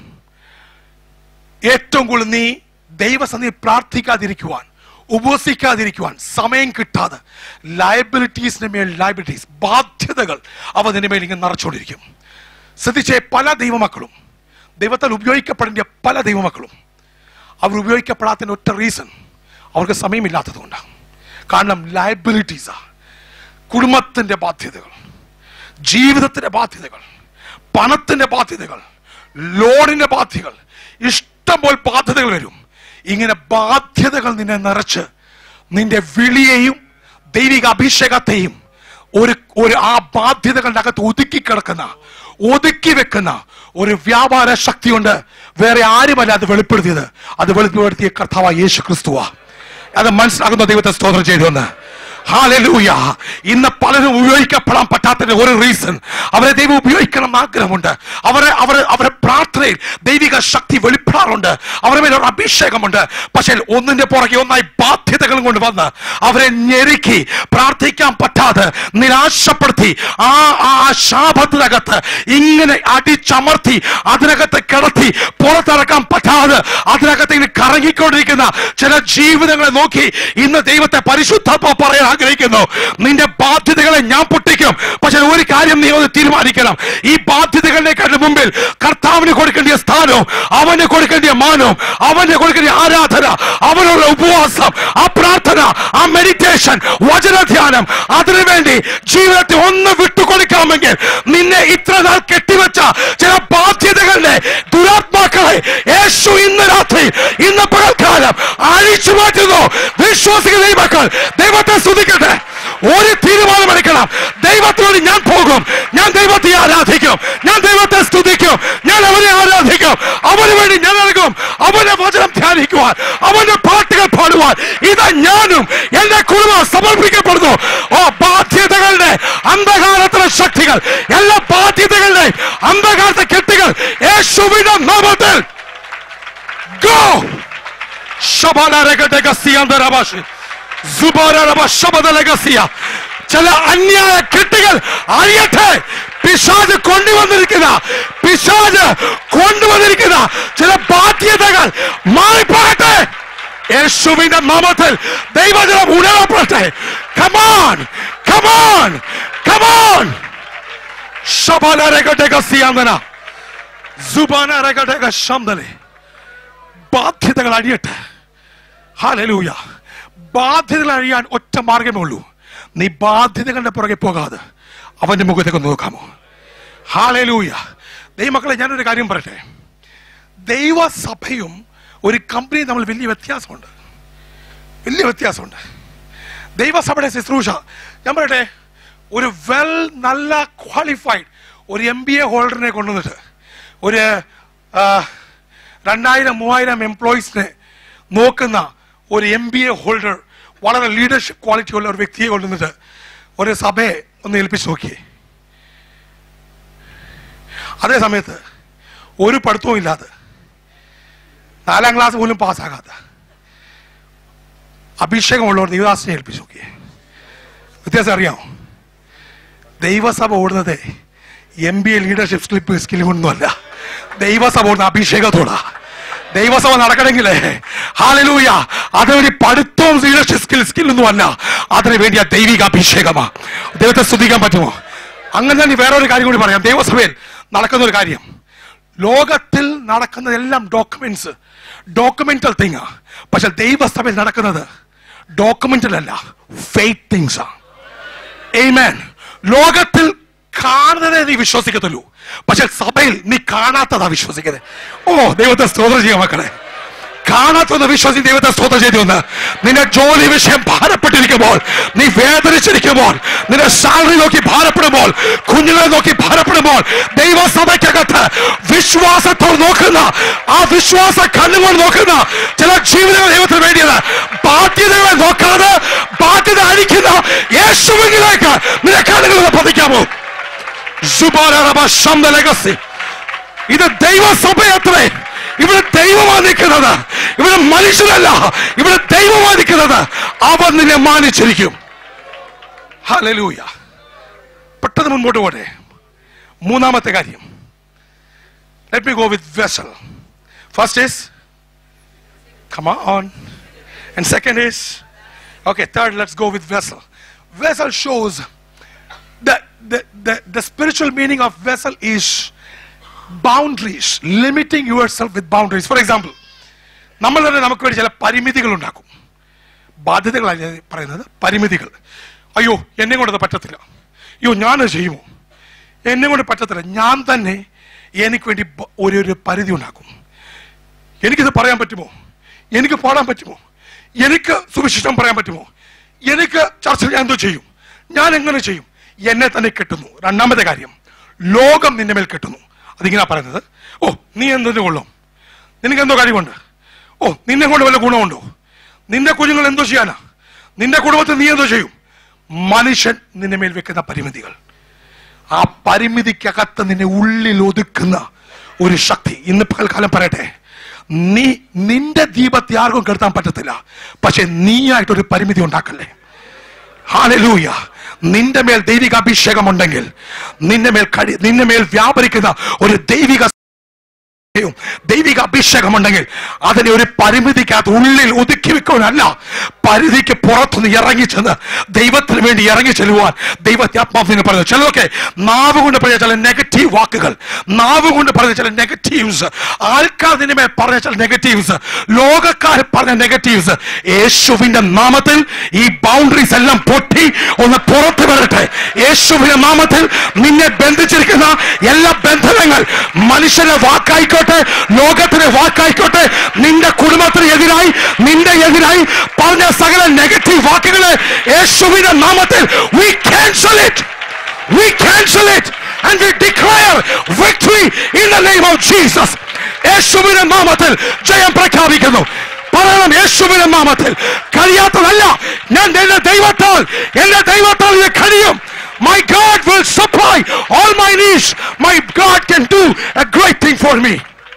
ഏറ്റവും കൂടുതൽ നീ ദൈവസന്ധി പ്രാർത്ഥിക്കാതിരിക്കുവാൻ ഉപവസിക്കാതിരിക്കുവാൻ സമയം കിട്ടാതെ ലയബിലിറ്റീസിന് മേൽ ലയബിലിറ്റീസ് ബാധ്യതകൾ അവ നിന്റെ മേൽ ഇങ്ങനെ നിറച്ചുകൊണ്ടിരിക്കും ശ്രദ്ധിച്ചേ പല ദൈവമക്കളും ദൈവത്താൽ ഉപയോഗിക്കപ്പെടേണ്ട പല ദൈവമക്കളും അവർ ഉപയോഗിക്കപ്പെടാത്തതിന് ഒറ്റ റീസൺ അവർക്ക് സമയമില്ലാത്തത് കൊണ്ടാണ് കാരണം ലയബിലിറ്റീസാ കുടുംബത്തിന്റെ ബാധ്യതകൾ ജീവിതത്തിന്റെ ബാധ്യതകൾ പണത്തിന്റെ ബാധ്യതകൾ ലോണിന്റെ ബാധ്യതകൾ ഇഷ്ടംപോലെ ബാധ്യതകൾ വരും ഇങ്ങനെ ബാധ്യതകൾ നിന്നെ നിറച്ച് നിന്റെ വിളിയെയും ദൈവിക അഭിഷേകത്തെയും ഒരു ഒരു ആ ബാധ്യതകളുടെ അകത്ത് ഒതുക്കി കിടക്കുന്ന ഒതുക്കി വെക്കുന്ന ഒരു വ്യാപാര ശക്തിയുണ്ട് വേറെ ആരുമല്ല അത് വെളിപ്പെടുത്തിയത് അത് വെളിപ്പെടുത്തിയ കർത്താവ് യേശു ക്രിസ്തുവാ അത് മനസ്സിലാകുന്ന ദൈവത്തെ സ്തോത്രം ചെയ്തുവെന്ന് ഹാലലൂയ ഇന്ന് പലരും ഉപയോഗിക്കപ്പെടാൻ പറ്റാത്തതിന്റെ ഒരു റീസൺ അവരെ ദൈവം ഉപയോഗിക്കണം എന്ന് ആഗ്രഹമുണ്ട് അവരെ അവർ അവരെ പ്രാർത്ഥനയിൽ ദൈവിക ശക്തി വെളിപ്പെടാറുണ്ട് അവരുടെ മേൽ ഒരു അഭിഷേകമുണ്ട് പക്ഷേ ഒന്നിന്റെ പുറകെ ഒന്നായി ബാധ്യതകളും കൊണ്ട് വന്ന് അവരെ ഞെരുക്കി പ്രാർത്ഥിക്കാൻ പറ്റാതെ നിരാശപ്പെടുത്തി ആ ആ ശാപത്തിനകത്ത് ഇങ്ങനെ അടിച്ചമർത്തി അതിനകത്ത് കിടത്തി പുറത്തിറക്കാൻ പറ്റാതെ അതിനകത്ത് ഇങ്ങനെ കറങ്ങിക്കൊണ്ടിരിക്കുന്ന ചില ജീവിതങ്ങളെ നോക്കി ഇന്ന് ദൈവത്തെ പരിശുദ്ധ പറയാൻ ആഗ്രഹിക്കുന്നു നിന്റെ ബാധ്യതകളെ ഞാൻ പൊട്ടിക്കും പക്ഷെ ഒരു കാര്യം നീ ഒന്ന് തീരുമാനിക്കണം ഈ ബാധ്യതകളിലേക്കാളും മുമ്പിൽ കർത്താവിന് കൊടുക്കേണ്ട സ്ഥാനവും അവന് കൊടുക്കേണ്ട മാനവും അവന് കൊടുക്കേണ്ട ആരാധന അവനുള്ള ഉപവാസം ആ പ്രാർത്ഥന ആ മെഡിറ്റേഷൻ വചനധ്യാനം അതിനുവേണ്ടി ജീവിതത്തെ ഒന്ന് വിട്ടുകൊടുക്കാമെങ്കിൽ നിന്നെ ഇത്ര നാൾ കെട്ടിവെച്ച ചില ബാധ്യതകളുടെ ദുരാത്മാക്കളെ യേശു ഇന്ന് രാത്രി ഇന്ന് പകൽക്കാലം അഴിച്ചു മാറ്റുന്നു വിശ്വാസിക ദൈവക്കൾ ദൈവത്തെ സ്തുതിക്കട്ടെ ഒരു തീരുമാനമെടുക്കണം ദൈവത്തിനോട് ഞാൻ പോകും ഞാൻ ദൈവത്തെ ആരാധിക്കും ഞാൻ ദൈവത്തെ സ്തുതിക്കും ഞാൻ അവനെ ആരാധിക്കും അവന് വേണ്ടി ഞാൻ നൽകും അവന്റെ വചനം ധ്യാനിക്കുവാൻ അവന്റെ പാട്ടുകൾ പാടുവാൻ ഇതാ ഞാനും എന്റെ കുടുംബം സമർപ്പിക്കപ്പെടുന്നു ഓ ബാധ്യതകളുടെ അന്ധകാരത്തിലെ ശക്തികൾ എല്ലാ ബാധ്യതകളുടെ അന്ധകാരത്തെ കെട്ടുകൾ യേശുവിന്റെ നാമത്തിൽ ഗോ ശബാലരകടകസിയാന്തരഭാഷി സുബാരവ ശബദലകസിയ ചില അന്യായ കെട്ടുകൾ അറിയട്ടെ പിശാജ് കൊണ്ടുവന്നിരിക്കുന്ന പിശാജ് കൊണ്ടുവന്നിരിക്കുന്ന ചില ബാധ്യതകൾ മാറിപ്പോകട്ടെ യേശുവിന്റെ നാമത്തിൽ ദൈവജനം ഉണരപ്പെടട്ടെ കമാൻ കമാൻ കമാൻ ശബലരകടകസിയാന്തന സുബാനരകടക ശബ്ദലെ ബാധ്യതകൾ അഴിയട്ടെ ഹാലലൂയ ബാധ്യതകൾ അഴിയാൻ ഒറ്റ മാർഗമേ ഉള്ളൂ നീ ബാധ്യതകളുടെ പുറകെ പോകാതെ അവന്റെ മുഖത്തേക്ക് ഒന്ന് നോക്കാമോ ഹാലലൂയ ദൈവമക്കളെ ഞാനൊരു കാര്യം പറയട്ടെ ദൈവസഭയും ഒരു കമ്പനിയും തമ്മിൽ വലിയ വ്യത്യാസമുണ്ട് വലിയ വ്യത്യാസമുണ്ട് ദൈവസഭയുടെ ശുശ്രൂഷ ഞാൻ പറയട്ടെ ഒരു വെൽ നല്ല ക്വാളിഫൈഡ് ഒരു എം ബി എ ഹോൾഡറിനെ കൊണ്ടുവന്നിട്ട് ഒരു ആ, രണ്ടായിരം മൂവായിരം എംപ്ലോയീസിനെ നോക്കുന്ന ഒരു എം ബി എ ഹോൾഡർ വളരെ ലീഡർഷിപ്പ് ക്വാളിറ്റി ഉള്ള ഒരു വ്യക്തിയെ കൊണ്ടുവന്നിട്ട് ഒരു സഭയെ ഒന്ന് ഏൽപ്പിച്ച് നോക്കിയേ അതേ സമയത്ത് ഒരു പഠിത്തവും ഇല്ലാതെ നാലാം ക്ലാസ് പോലും പാസ്സാകാത്ത അഭിഷേകമുള്ളവർ ദൈവദാസനെ ഏൽപ്പിച്ചു നോക്കിയേ വ്യത്യാസം അറിയാമോ ദൈവസഭ ഓടുന്നത് M B A leadership slip skill കൊണ്ടൊന്നുമല്ല ദൈവസഭ ഓടുന്ന അഭിഷേകത്തോടാ ദൈവസഭ നടക്കണമെങ്കിൽ ഹാലലൂയ അതിനുവേണ്ടി പഠിത്തവും ലീഡർഷിപ്പ് സ്കിൽ സ്കില്ലൊന്നും അല്ല അതിനു വേണ്ടിയ ദൈവിക അഭിഷേകമാ ദൈവത്തെ സ്തുതിക്കാൻ പറ്റുമോ അങ്ങനെ തന്നെ വേറൊരു കാര്യം കൂടി പറയാം ദൈവസഭയിൽ നടക്കുന്ന ഒരു കാര്യം ലോകത്തിൽ നടക്കുന്നതെല്ലാം ഡോക്യുമെന്റ്സ് ഡോക്യുമെന്റൽ തിങ് പക്ഷെ ദൈവസഭയിൽ നടക്കുന്നത് ഡോക്യുമെന്റൽ അല്ല ഫെയ്ത്ത് തിങ്സ് ആണ് Amen. ലോകത്തിൽ കാണുന്നതേ നീ വിശ്വസിക്കത്തുള്ളൂ പക്ഷെ സഭയിൽ നീ കാണാത്തതാ വിശ്വസിക്കുന്നത് ഓ ദൈവത്തെ സ്തോത്രം ചെയ്യാം മക്കളെ കാണാത്തൊന്ന് വിശ്വസി ദൈവത്തെ സ്തോത്രം ചെയ്തു ഒന്ന് നിന്റെ ജോലി വിഷയം ഭാരപ്പെട്ടിരിക്കുമ്പോൾ നീ വേദനിച്ചിരിക്കുമ്പോൾ നിന്റെ സാലറി നോക്കി ഭാരപ്പെടുമ്പോൾ കുഞ്ഞുങ്ങളെ നോക്കി ഭാരപ്പെടുമ്പോൾ ദൈവസഭയ്ക്കകത്ത് വിശ്വാസത്തോട് നോക്കുന്ന ആ വിശ്വാസ കണ്ണുകൊണ്ട് നോക്കുന്ന ചില ജീവിതങ്ങൾ ദൈവത്തിന് വേണ്ടിയത് ബാധ്യതകളെ നോക്കാതെ ബാധ്യത അഴിക്കുന്ന യേശുവിലേക്ക് നിന്റെ കണ്ണുകൾ പതിക്കാമോ സുബാലറബ ശബ്ദലകസി ഇത് ദൈവസഭയത്രേ ഇവിടെ ദൈവമാണ് നിൽക്കുന്നത് ഇവിടെ മനുഷ്യരല്ല ഇവിടെ ദൈവമാണ് നിൽക്കുന്നത് അവൻ നിന്നെ മാനിച്ചിരിക്കും ഹല്ലേലൂയ പെട്ടെന്ന് മുൻപോട്ട് പോട്ടെ മൂന്നാമത്തെ കാര്യം let me go with vessel first is come on and second is okay third let's go with vessel vessel shows the, the, the, the spiritual meaning of vessel is boundaries limiting yourself with boundaries for example നമ്മൾ തന്നെ നമുക്ക് വേണ്ടി ചില പരിമിതികൾ ഉണ്ടാക്കും ബാധ്യതകളല്ല ഞാൻ പറയുന്നത് പരിമിതികൾ അയ്യോ എന്നെ കൊണ്ടത് പറ്റത്തില്ല അയ്യോ ഞാനത് ചെയ്യുമോ എന്നെ കൊണ്ട് പറ്റത്തില്ല ഞാൻ തന്നെ എനിക്ക് വേണ്ടി ബ- ഒരു ഒരു പരിധി ഉണ്ടാക്കും എനിക്കിത് പറയാൻ പറ്റുമോ എനിക്ക് പാടാൻ പറ്റുമോ എനിക്ക് സുവിശേഷം പറയാൻ പറ്റുമോ എനിക്ക് ചർച്ച ഞാൻ എന്തോ ചെയ്യും ഞാൻ എങ്ങനെ ചെയ്യും എന്നെ തന്നെ കെട്ടുന്നു രണ്ടാമത്തെ കാര്യം ലോകം നിന്റെ മേൽ കെട്ടുന്നു അതിങ്ങനെ പറയുന്നത് ഓ നീ എന്തിനു കൊള്ളും നിനക്ക് എന്തോ കഴിവുണ്ട് ഓ നിന്നെ കൊണ്ട് വല്ല ഗുണമുണ്ടോ നിന്റെ കുഞ്ഞുങ്ങൾ എന്തോ ചെയ്യാനാ നിന്റെ കുടുംബത്തിൽ നീ എന്തോ ചെയ്യും മനുഷ്യൻ നിന്റെ മേൽ വെക്കുന്ന പരിമിതികൾ ആ പരിമിതിക്കകത്ത് നിന്നെ ഉള്ളിൽ ഒതുക്കുന്ന ഒരു ശക്തി ഇന്ന് പകൽക്കാലം പറയട്ടെ നീ നിന്റെ ദീപത്തെ ആർക്കും കെടുത്താൻ പറ്റത്തില്ല പക്ഷെ നീയായിട്ടൊരു പരിമിതി ഉണ്ടാക്കല്ലേ ഹാലലൂയ നിന്റെ മേൽ ദൈവിക അഭിഷേകം ഉണ്ടെങ്കിൽ നിന്റെ മേൽ കഴി നിന്റെ മേൽ വ്യാപരിക്കുന്ന ഒരു ദൈവിക യും ദൈവിക അഭിഷേകമുണ്ടെങ്കിൽ അതിനെ ഒരു പരിമിതിക്കകത്ത് ഉള്ളിൽ ഒതുക്കി വെക്കാനല്ല പരിധിക്ക് പുറത്തുനിന്ന് ഇറങ്ങി ചെന്ന് ദൈവത്തിന് വേണ്ടി ഇറങ്ങി ചെല്ലുവാൻ ദൈവത്തെ ആത്മാവ് നിങ്ങൾ പറയുന്നത് ചിലതൊക്കെ നാവ് കൊണ്ട് പറഞ്ഞ ചില നെഗറ്റീവ് വാക്കുകൾ നാവ് കൊണ്ട് പറഞ്ഞ ചില നെഗറ്റീവ്സ് ആൾക്കാർ നിന്നെ മേൽ പറഞ്ഞ ചില നെഗറ്റീവ്സ് ലോകക്കാർ പറഞ്ഞ നെഗറ്റീവ്സ് യേശുവിന്റെ നാമത്തിൽ ഈ ബൗണ്ടറീസ് എല്ലാം പൊട്ടി ഒന്ന് പുറത്തു വരട്ടെ യേശുവിന്റെ നാമത്തിൽ നിന്നെ ബന്ധിച്ചിരിക്കുന്ന എല്ലാ ബന്ധനങ്ങൾ മനുഷ്യന്റെ വാക്കായിക്കോട്ടെ ലോകത്തിന്റെ വാക്കായിക്കോട്ടെ നിന്റെ കുടുംബത്തിന് എതിരായി നിന്റെ എതിരായി പറഞ്ഞ സകല നെഗറ്റീവ് വാക്കുകളെ യേശുവിന്റെ നാമത്തിൽ we cancel it we cancel it and we declare victory in the name of Jesus യേശുവിന്റെ നാമത്തിൽ ജയം പ്രഖ്യാപിക്കുന്നു പറയണം യേശുവിന്റെ നാമത്തിൽ കഴിയാത്തതല്ല ഞാൻ എന്റെ ദൈവത്താൽ എന്റെ ദൈവത്താൽ ഇത് കഴിയും My God will supply all my needs. My God can do a great thing for me.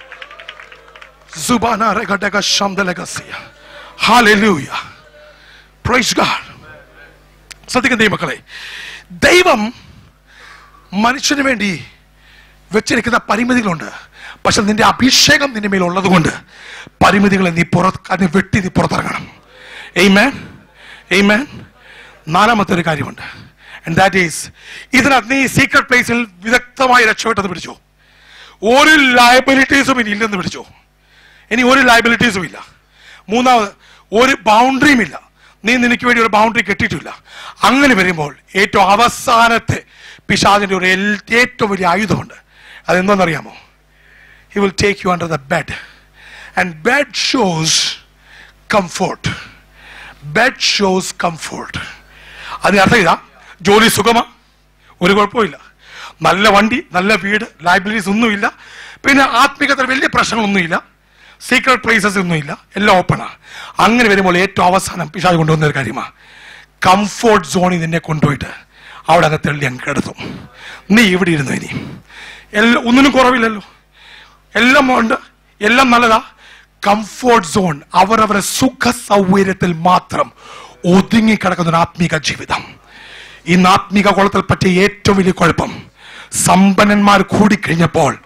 Zubana regadega shamdelegasia. Hallelujah. Praise God. ശ്രദ്ധിക്കുന്ന ദൈവമക്കളെ ദൈവം മനുഷ്യന് വേണ്ടി വെച്ചിരിക്കുന്ന പരിമിതികളുണ്ട് പക്ഷെ നിന്റെ അഭിഷേകം നിന്റെ മേൽ ഉള്ളത് കൊണ്ട് പരിമിതികളെ നീ പുറത്ത് അതിനെ വെട്ടി നീ പുറത്തിറങ്ങണം എയ്മേൻ എയ്മേൻ നാലാമത്തെ ഒരു കാര്യമുണ്ട് ആൻഡ് ദാറ്റ് ഈസ് ഇതിനകത്ത് നീ സീക്രട്ട് പ്ലേസിൽ വിദഗ്ധമായി രക്ഷപ്പെട്ടത് പിടിച്ചോ ഒരു ലയബിലിറ്റീസും ഇനി ഇല്ലെന്ന് പിടിച്ചോ ഇനി ഒരു ലയബിലിറ്റീസും ഇല്ല മൂന്നാമത് ഒരു ബൗണ്ടറിയും ഇല്ല നീ നിനക്ക് വേണ്ടി ഒരു ബൗണ്ടറി കെട്ടിയിട്ടില്ല അങ്ങനെ വരുമ്പോൾ ഏറ്റവും അവസാനത്തെ പിശാചിന്റെ ഒരു എൽ- ഏറ്റവും വലിയ ആയുധമുണ്ട് അതെന്തോന്നറിയാമോ he will take you under the bed and bed shows comfort bed shows comfort അതിനർത്ഥം ഇതാ ജോലി സുഖമാ ഒരു കുഴപ്പമില്ല നല്ല വണ്ടി നല്ല വീട് ലൈബ്രറീസ് ഒന്നുമില്ല പിന്നെ ആത്മീകത്തിൽ വലിയ പ്രശ്നങ്ങളൊന്നുമില്ല സീക്രട്ട് പ്ലേസസ് ഒന്നുമില്ല എല്ലാം ഓപ്പണാ അങ്ങനെ വരുമ്പോൾ ഏറ്റവും അവസാനം പിശാജ് കൊണ്ടുവന്ന ഒരു കാര്യമാണ് കംഫോർട്ട് സോണിൽ നിന്നെ കൊണ്ടുപോയിട്ട് അവിടെ അങ്ങ് തെള്ളി അങ്ങ് കിടത്തും നീ ഇവിടെ ഇരുന്നു ഇനി എല്ലാം ഒന്നിനും കുറവില്ലല്ലോ എല്ലാം ഉണ്ട് എല്ലാം നല്ലതാ കംഫോർട്ട് സോൺ അവരവരുടെ സുഖ സൗകര്യത്തിൽ മാത്രം ഒതുങ്ങി കിടക്കുന്ന ഒരു ആത്മീക ജീവിതം ഇന്ന് ആത്മീക കുളത്തിൽ പറ്റിയ ഏറ്റവും വലിയ കുഴപ്പം സമ്പന്നന്മാർ കൂടിക്കഴിഞ്ഞപ്പോൾ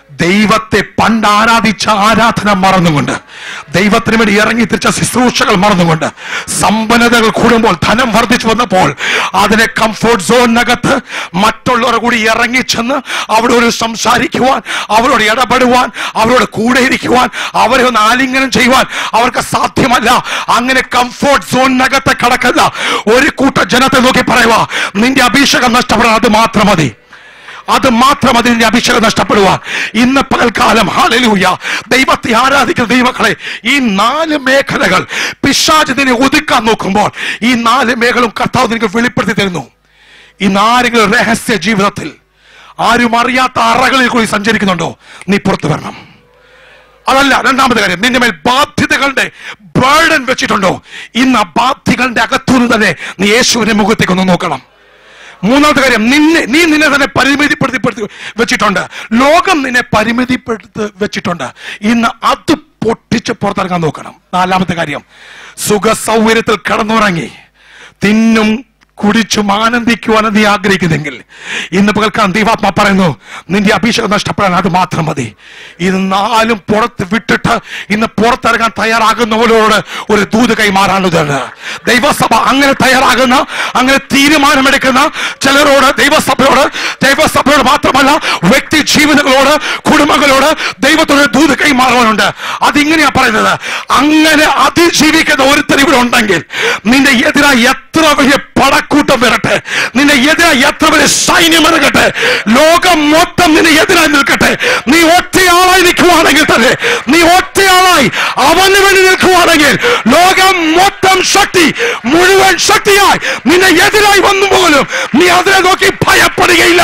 ദൈവത്തെ പണ്ട് ആരാധിച്ച ആരാധന മറന്നുകൊണ്ട് ദൈവത്തിന് വേണ്ടി ഇറങ്ങി തിരിച്ച ശുശ്രൂഷകൾ മറന്നുകൊണ്ട് സമ്പന്നതകൾ കൂടുമ്പോൾ ധനം വർദ്ധിച്ചു വന്നപ്പോൾ അതിനെ കംഫോർട്ട് സോണിനകത്ത് മറ്റുള്ളവർ കൂടി ഇറങ്ങി ചെന്ന് അവരോട് സംസാരിക്കുവാൻ അവരോട് ഇടപെടുവാൻ അവരോട് കൂടെ ഇരിക്കുവാൻ അവരെ ഒന്ന് ആലിംഗനം ചെയ്യുവാൻ അവർക്ക് സാധ്യമല്ല അങ്ങനെ കംഫോർട്ട് സോണിനകത്ത് കടക്കുന്ന ഒരു കൂട്ട ജനത്തെ നോക്കി പറയുക നിന്റെ അഭിഷേകം നഷ്ടപ്പെടാൻ അത് മാത്രം മതി അത് മാത്രം അതിന്റെ അഭിഷേകം നഷ്ടപ്പെടുവാൻ ഇന്ന് പകൽക്കാലം ഹാലലൂയ ദൈവത്തെ ആരാധിക്കുന്ന ദൈവങ്ങളെ ഈ നാല് മേഖലകൾ പിശാചിനെ ഒതുക്കാൻ നോക്കുമ്പോൾ ഈ നാല് മേഖലയും കർത്താവ് നിനക്ക് വെളിപ്പെടുത്തി തരുന്നു ഇന്ന് ആരെങ്കിലും രഹസ്യ ജീവിതത്തിൽ ആരും അറിയാത്ത അറകളിൽ കൂടി സഞ്ചരിക്കുന്നുണ്ടോ നീ പുറത്തു വരണം അതല്ല രണ്ടാമത്തെ കാര്യം നിന്റെ മേൽ ബാധ്യതകളുടെ ബേർഡൻ വെച്ചിട്ടുണ്ടോ ഇന്ന് ആ ബാധ്യതകളുടെ അകത്തുനിന്ന് തന്നെ നീ യേശുവിന്റെ മുഖത്തേക്ക് ഒന്ന് നോക്കണം മൂന്നാമത്തെ കാര്യം നിന്നെ നീ നിന്നെ തന്നെ പരിമിതിപ്പെടുത്തി വെച്ചിട്ടുണ്ട് ലോകം നിന്നെ പരിമിതിപ്പെടുത്തി വെച്ചിട്ടുണ്ട് ഇന്ന് അത് പൊട്ടിച്ച് പുറത്തിറങ്ങാൻ നോക്കണം നാലാമത്തെ കാര്യം സുഖ സൗകര്യത്തിൽ കിടന്നുറങ്ങി തിന്നും കുടിച്ചും ആനന്ദിക്കുവാൻ നീ ആഗ്രഹിക്കുന്നെങ്കിൽ ഇന്ന് പകൽക്കാൻ ദൈവാത്മ പറയുന്നു നിന്റെ അഭിഷേകം നഷ്ടപ്പെടാൻ അത് മാത്രം മതി ഇത് നാലും പുറത്ത് വിട്ടിട്ട് ഇന്ന് പുറത്തിറങ്ങാൻ തയ്യാറാകുന്നവരോട് ഒരു ദൂത് കൈമാറാനുള്ളത് ദൈവസഭ അങ്ങനെ തയ്യാറാകുന്ന അങ്ങനെ തീരുമാനമെടുക്കുന്ന ചിലരോട് ദൈവസഭയോട് ദൈവസഭയോട് മാത്രമല്ല വ്യക്തി ജീവനുകളോട് കുടുംബങ്ങളോട് ദൈവത്തോട് ദൂത് കൈമാറാനുണ്ട് അതിങ്ങനെയാ പറയുന്നത് അങ്ങനെ അതിജീവിക്കുന്ന ഒരുത്തർ ഇവിടെ ഉണ്ടെങ്കിൽ നിന്റെ എതിരായി എത്ര വലിയ പടക്കൂട്ടം വരട്ടെ നിന്റെ എതിരായി എത്ര വലിയ സൈന്യം ഇറങ്ങട്ടെ ലോകം മൊത്തം നിന്നെ എതിരായി നിൽക്കട്ടെ നീ ഒറ്റയാളായി നിൽക്കുവാണെങ്കിൽ തന്നെ നീ ഒറ്റയാളായി അവന് വേണ്ടി നിൽക്കുവാണെങ്കിൽ ലോകം മൊത്തം ശക്തി മുഴുവൻ ശക്തിയായി നിന്നെ എതിരായി വന്നു പോലും നീ അതിനെ നോക്കി ഭയപ്പെടുകയില്ല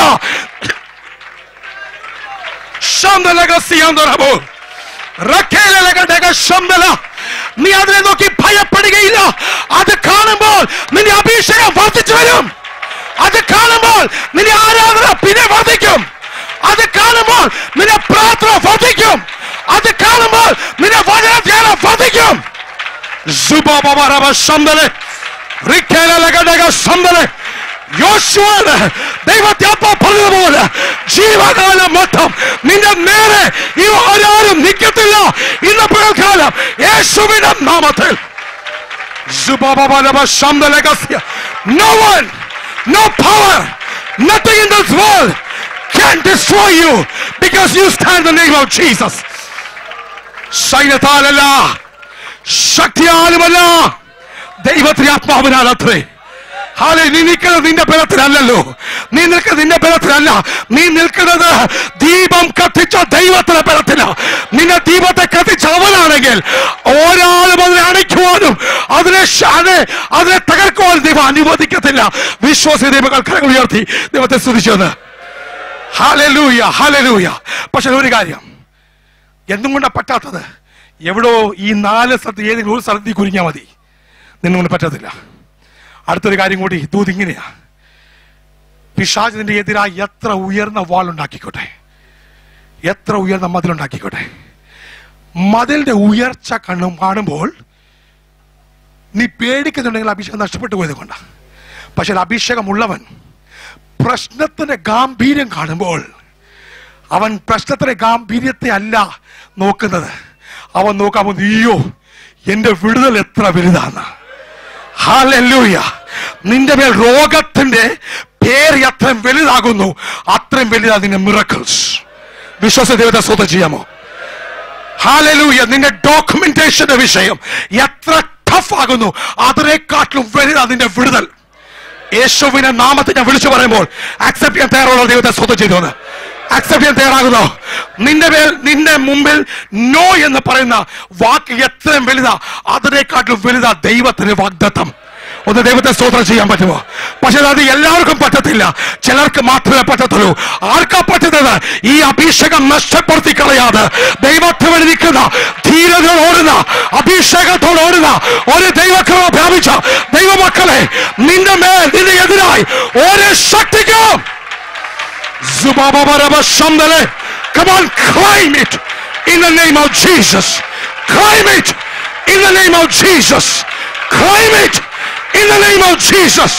ശാന്തലകസിയാന്തരമോ റക്കേലകടക ശമ്പല നീ അതിനെ നോക്കി ഭയപ്പെടുകയില്ല അത് കാണുമ്പോൾ നിന്റെ അഭിഷേകം വർദ്ധിച്ചു വരും അത് കാണുമ്പോൾ നിന്റെ ആരാധന പിന്നെ വർദ്ധിക്കും അത് കാണുമ്പോൾ നിന്റെ പ്രാർത്ഥന വർദ്ധിക്കും അത് കാണുമ്പോൾ നിന്റെ വചന ധ്യാനം വർദ്ധിക്കും സുബബബറബ ശമ്പലെ റിക്കേലകടക ശമ്പലെ യോശുവാണ് ദൈവത്തെ അപ്പ പറഞ്ഞതുപോലെ ജീവകാലം മൊത്തം നിന്റെ നേരെ ഇവ ആരും നിൽക്കത്തില്ല ഇന്ന് പകൽക്കാലം യേശുവിന്റെ നാമത്തിൽ Zubabababa Shamdalegasia. No one, no power, nothing in this world can destroy you because you stand in the name of Jesus. സൈന്യത്താലല്ല ശക്തിയാലുമല്ല ദൈവത്തിന്റെ ആത്മാവിനാൽ അത്രേ ഹാലെ നീ നിൽക്കുന്നത് നിന്റെ ബലത്തിലല്ലല്ലോ നീ നിൽക്കുന്നത് നിന്റെ ബലത്തിലല്ല നീ നിൽക്കുന്നത് ദീപം കത്തിച്ച ദൈവത്തിന്റെ ബലത്തില നിന്നെ ദീപത്തെ കത്തിച്ച അവനാണെങ്കിൽ ഒരാളും അതിനെ അണയ്ക്കുവാനും അതിനെ ശ- അതിനെ അതിനെ തകർക്കുവാനും ദൈവം അനുവദിക്കത്തില്ല വിശ്വാസി ദൈവങ്ങൾ കരങ്ങൾ ഉയർത്തി ദൈവത്തെ സ്തുതിച്ചത് ഹാലലൂയ ഹാലലൂയ പക്ഷെ ഒരു കാര്യം എന്തും കൊണ്ടാ പറ്റാത്തത് എവിടോ ഈ നാല് സ്ഥലത്ത് ഏതെങ്കിലും ഒരു സ്ഥലത്ത് നീ കുരിഞ്ഞാൽ മതി നിന്നെ കൊണ്ട് പറ്റത്തില്ല അടുത്തൊരു കാര്യം കൂടി ദൂത് ഇങ്ങനെയാ പിശാചിന്റെ എതിരായി എത്ര ഉയർന്ന വാളുണ്ടാക്കിക്കോട്ടെ എത്ര ഉയർന്ന മതിലുണ്ടാക്കിക്കോട്ടെ മതിലിന്റെ ഉയർച്ച കണ്ണും കാണുമ്പോൾ നീ പേടിക്കുന്നുണ്ടെങ്കിൽ അഭിഷേകം നഷ്ടപ്പെട്ടു പോയത് കൊണ്ടാ പക്ഷെ അഭിഷേകമുള്ളവൻ പ്രശ്നത്തിന്റെ ഗാംഭീര്യം കാണുമ്പോൾ അവൻ പ്രശ്നത്തിന്റെ ഗാംഭീര്യത്തെ അല്ല നോക്കുന്നത് അവൻ നോക്കാൻ പോകുന്നത് അയ്യോ എന്റെ വിടുതൽ എത്ര വലുതാണ് ഹാലൂയ നിന്റെ മേൽ രോഗത്തിന്റെ പേര് എത്രയും വലുതാകുന്നു അത്രയും വലുതാ നിന്റെ മിറക്കിൾസ് വിശ്വാസ ദൈവത്തെ സ്വതം ചെയ്യാമോ ഹാലലൂയ നിന്റെ ഡോക്യുമെന്റേഷന്റെ വിഷയം എത്ര ടഫ് ആകുന്നു അതിനെക്കാട്ടിലും വലുതാ നിന്റെ വിടുതൽ യേശുവിനെ നാമത്തെ ഞാൻ വിളിച്ചു പറയുമ്പോൾ ആക്സെപ്റ്റ് ചെയ്യാൻ തയ്യാറുള്ള ദൈവത്തെ സ്വതം ചെയ്തു ആക്സെപ്റ്റ് ചെയ്യാൻ തയ്യാറാകുന്നോ നിന്റെ മേൽ നിന്റെ മുമ്പിൽ നോ എന്ന് പറയുന്ന വാക്ക് എത്രയും വലുതാ അതിനെക്കാട്ടിലും വലുതാ ദൈവത്തിന് വാഗ്ദത്തം ഒന്ന് ദൈവത്തെ സ്തോത്രം ചെയ്യാൻ പറ്റുമോ പക്ഷെ അത് എല്ലാവർക്കും പറ്റത്തില്ല ചിലർക്ക് മാത്രമേ പറ്റത്തുള്ളൂ ആർക്കാ പറ്റുന്നത് ഈ അഭിഷേകം നഷ്ടപ്പെടുത്തി കളയാതെ ദൈവത്തിന് നിൽക്കുന്ന ധീരതയോട് ഓടുന്ന അഭിഷേകത്തോട് ഓടുന്ന ഒരു ദൈവക്രമ വ്യാപിച്ച ദൈവമക്കളെ നിന്റെ മേൽ നിന്റെ എതിരായി ഒരു ശക്തിക്കും Zubababaraba Shandale. Come on, climb it in the name of Jesus. Climb it in the name of Jesus. Climb it in the name of Jesus.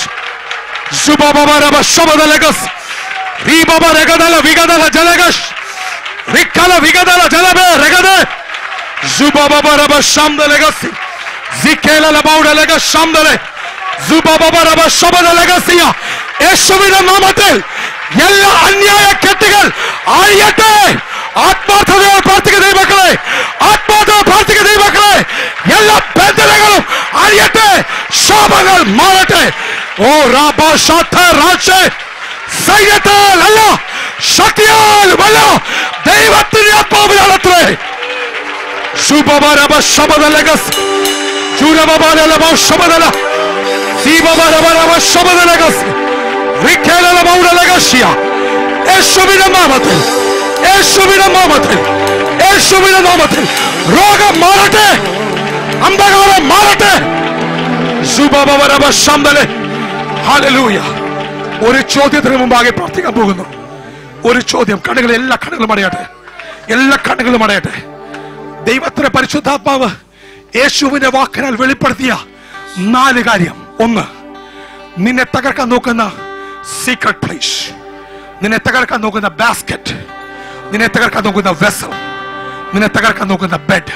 Zubababaraba Shabadalagas. Ribabaregadala Vigadala Jalagas. വിക്കല വികതല ജലബേ രഗത് Zubababa Shamda legacy. Zikela Labauda lega Shamdale. Zubababa Shabada legacy. യേശുവിന്റെ നാമത്തിൽ എല്ലാ അന്യായ കെട്ടുകൾ അഴിയട്ടെ ആത്മാർത്ഥതയോടെ പ്രാർത്ഥിക്കുന്ന ദൈവമക്കളെ ആത്മാർത്ഥത പ്രാർത്ഥിക്കുന്ന ദൈവമക്കളെ എല്ലാ ബന്ധനങ്ങളും അഴിയട്ടെ ശാപങ്ങൾ മാറട്ടെ ഓ റാബ ഷാഥ രാജേ സൈന്യത്താൽ അല്ല ശക്തിയാലുമല്ല ദൈവത്തിന്റെ ആത്മാവിനാണത്രേ Subabaraba Shabadalagas. Jurababalaba Shabadala. Zibabaraba Shabadalagas. Rikela Maudalagasia. യേശുവിന്റെ നാമത്തിൽ യേശുവിന്റെ നാമത്തിൽ യേശുവിന്റെ നാമത്തിൽ രോഗം മാറട്ടെ അന്ധകാരം മാറട്ടെ സുബബരബ ശംബലെ ഹല്ലേലൂയ ഒരു ചോദ്യത്തിന് മുമ്പാകെ പ്രാർത്ഥിക്കാൻ പോകുന്നു ഒരു ചോദ്യം കണ്ണുകൾ എല്ലാ കണ്ണുകളും അടയട്ടെ എല്ലാ കണ്ണുകളും അടയട്ടെ ദൈവത്തിന്റെ പരിശുദ്ധാത്മാവ് യേശുവിന്റെ വാക്കിനാൽ വെളിപ്പെടുത്തിയ നാല് കാര്യം ഒന്ന് നിന്നെ തകർക്കാൻ നോക്കുന്ന സീക്രട്ട് പ്ലേസ് നിന്നെ തകർക്കാൻ നോക്കുന്ന ബാസ്ക്കറ്റ് നിന്നെ തകർക്കാൻ നോക്കുന്ന വെസൽ നിന്നെ തകർക്കാൻ നോക്കുന്ന ബെഡ്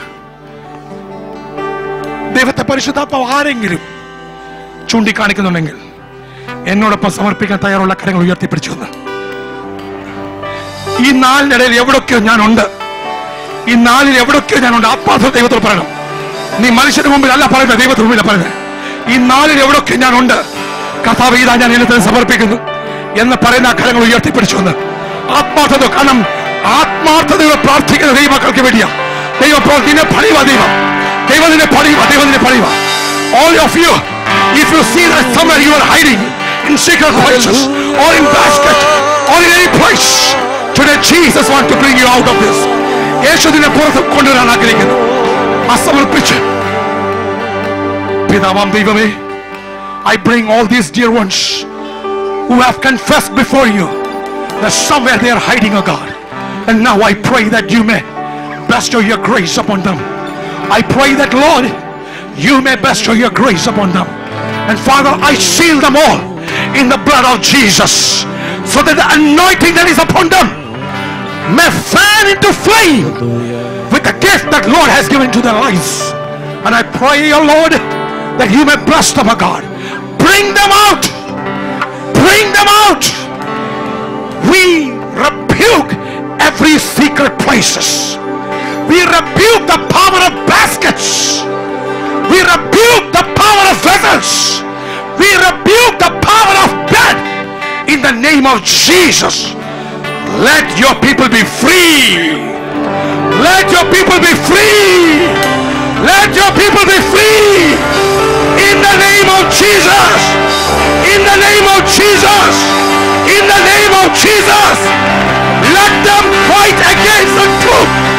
ദൈവത്തെ പരിശുദ്ധാത്മാവ് ആരെങ്കിലും ചൂണ്ടിക്കാണിക്കുന്നുണ്ടെങ്കിൽ എന്നോടൊപ്പം സമർപ്പിക്കാൻ തയ്യാറുള്ള കാര്യങ്ങൾ ഉയർത്തിപ്പിടിച്ചു എന്ന് ഈ നാലിനിടയിൽ എവിടൊക്കെയോ ഞാനുണ്ട് ഈ നാലിൽ എവിടൊക്കെയോ ഞാനുണ്ട് ആത്മാർത്ഥ ദൈവത്തോട് പറയണം നീ മനുഷ്യന്റെ മുമ്പിൽ അല്ല പറയുന്നത് ദൈവത്തിന് മുമ്പിൽ പറയുന്നത് ഈ നാലിൽ എവിടൊക്കെ ഞാനുണ്ട് കഥാവ് ഇതാ ഞാൻ എന്നെ സമർപ്പിക്കുന്നു എന്ന് പറയുന്ന അക്ഷരങ്ങൾ ഉയർത്തിപ്പിടിച്ചു എന്ന് ആത്മാർത്ഥത കാരണം ആത്മാർത്ഥതയോടെ പ്രാർത്ഥിക്കുന്ന ദൈവമക്കൾക്ക് വേണ്ടിയാ ദൈവം പ്രോ- നിന്നെ പണിയുക ദൈവം ദൈവം നിന്നെ പണിയുക ദൈവം നിന്നെ പണിയുക all of you if you see that somewhere you are hiding in secret places or in basket or in any place today Jesus want to bring you out of this യേശു നിന്നെ പുറത്ത് കൊണ്ടുവരാൻ ആഗ്രഹിക്കുന്നു ആ സമർപ്പിച്ച് പിതാവാം ദൈവമേ I bring all these dear ones who have confessed before you that somewhere they are hiding, oh God. And now I pray that you may bestow your grace upon them. I pray that, Lord, you may bestow your grace upon them. And Father, I seal them all in the blood of Jesus so that the anointing that is upon them may fan into flame with the gift that Lord has given to their lives. And I pray, O Lord, that you may bless them, O God. Bring them out. Bring them out. We rebuke every secret places. We rebuke the power of baskets. We rebuke the power of vessels. We rebuke the power of bed. In the name of Jesus, let your people be free. Let your people be free. Let your people be free. In the name of Jesus. In the name of Jesus. In the name of Jesus. Let them fight against the truth.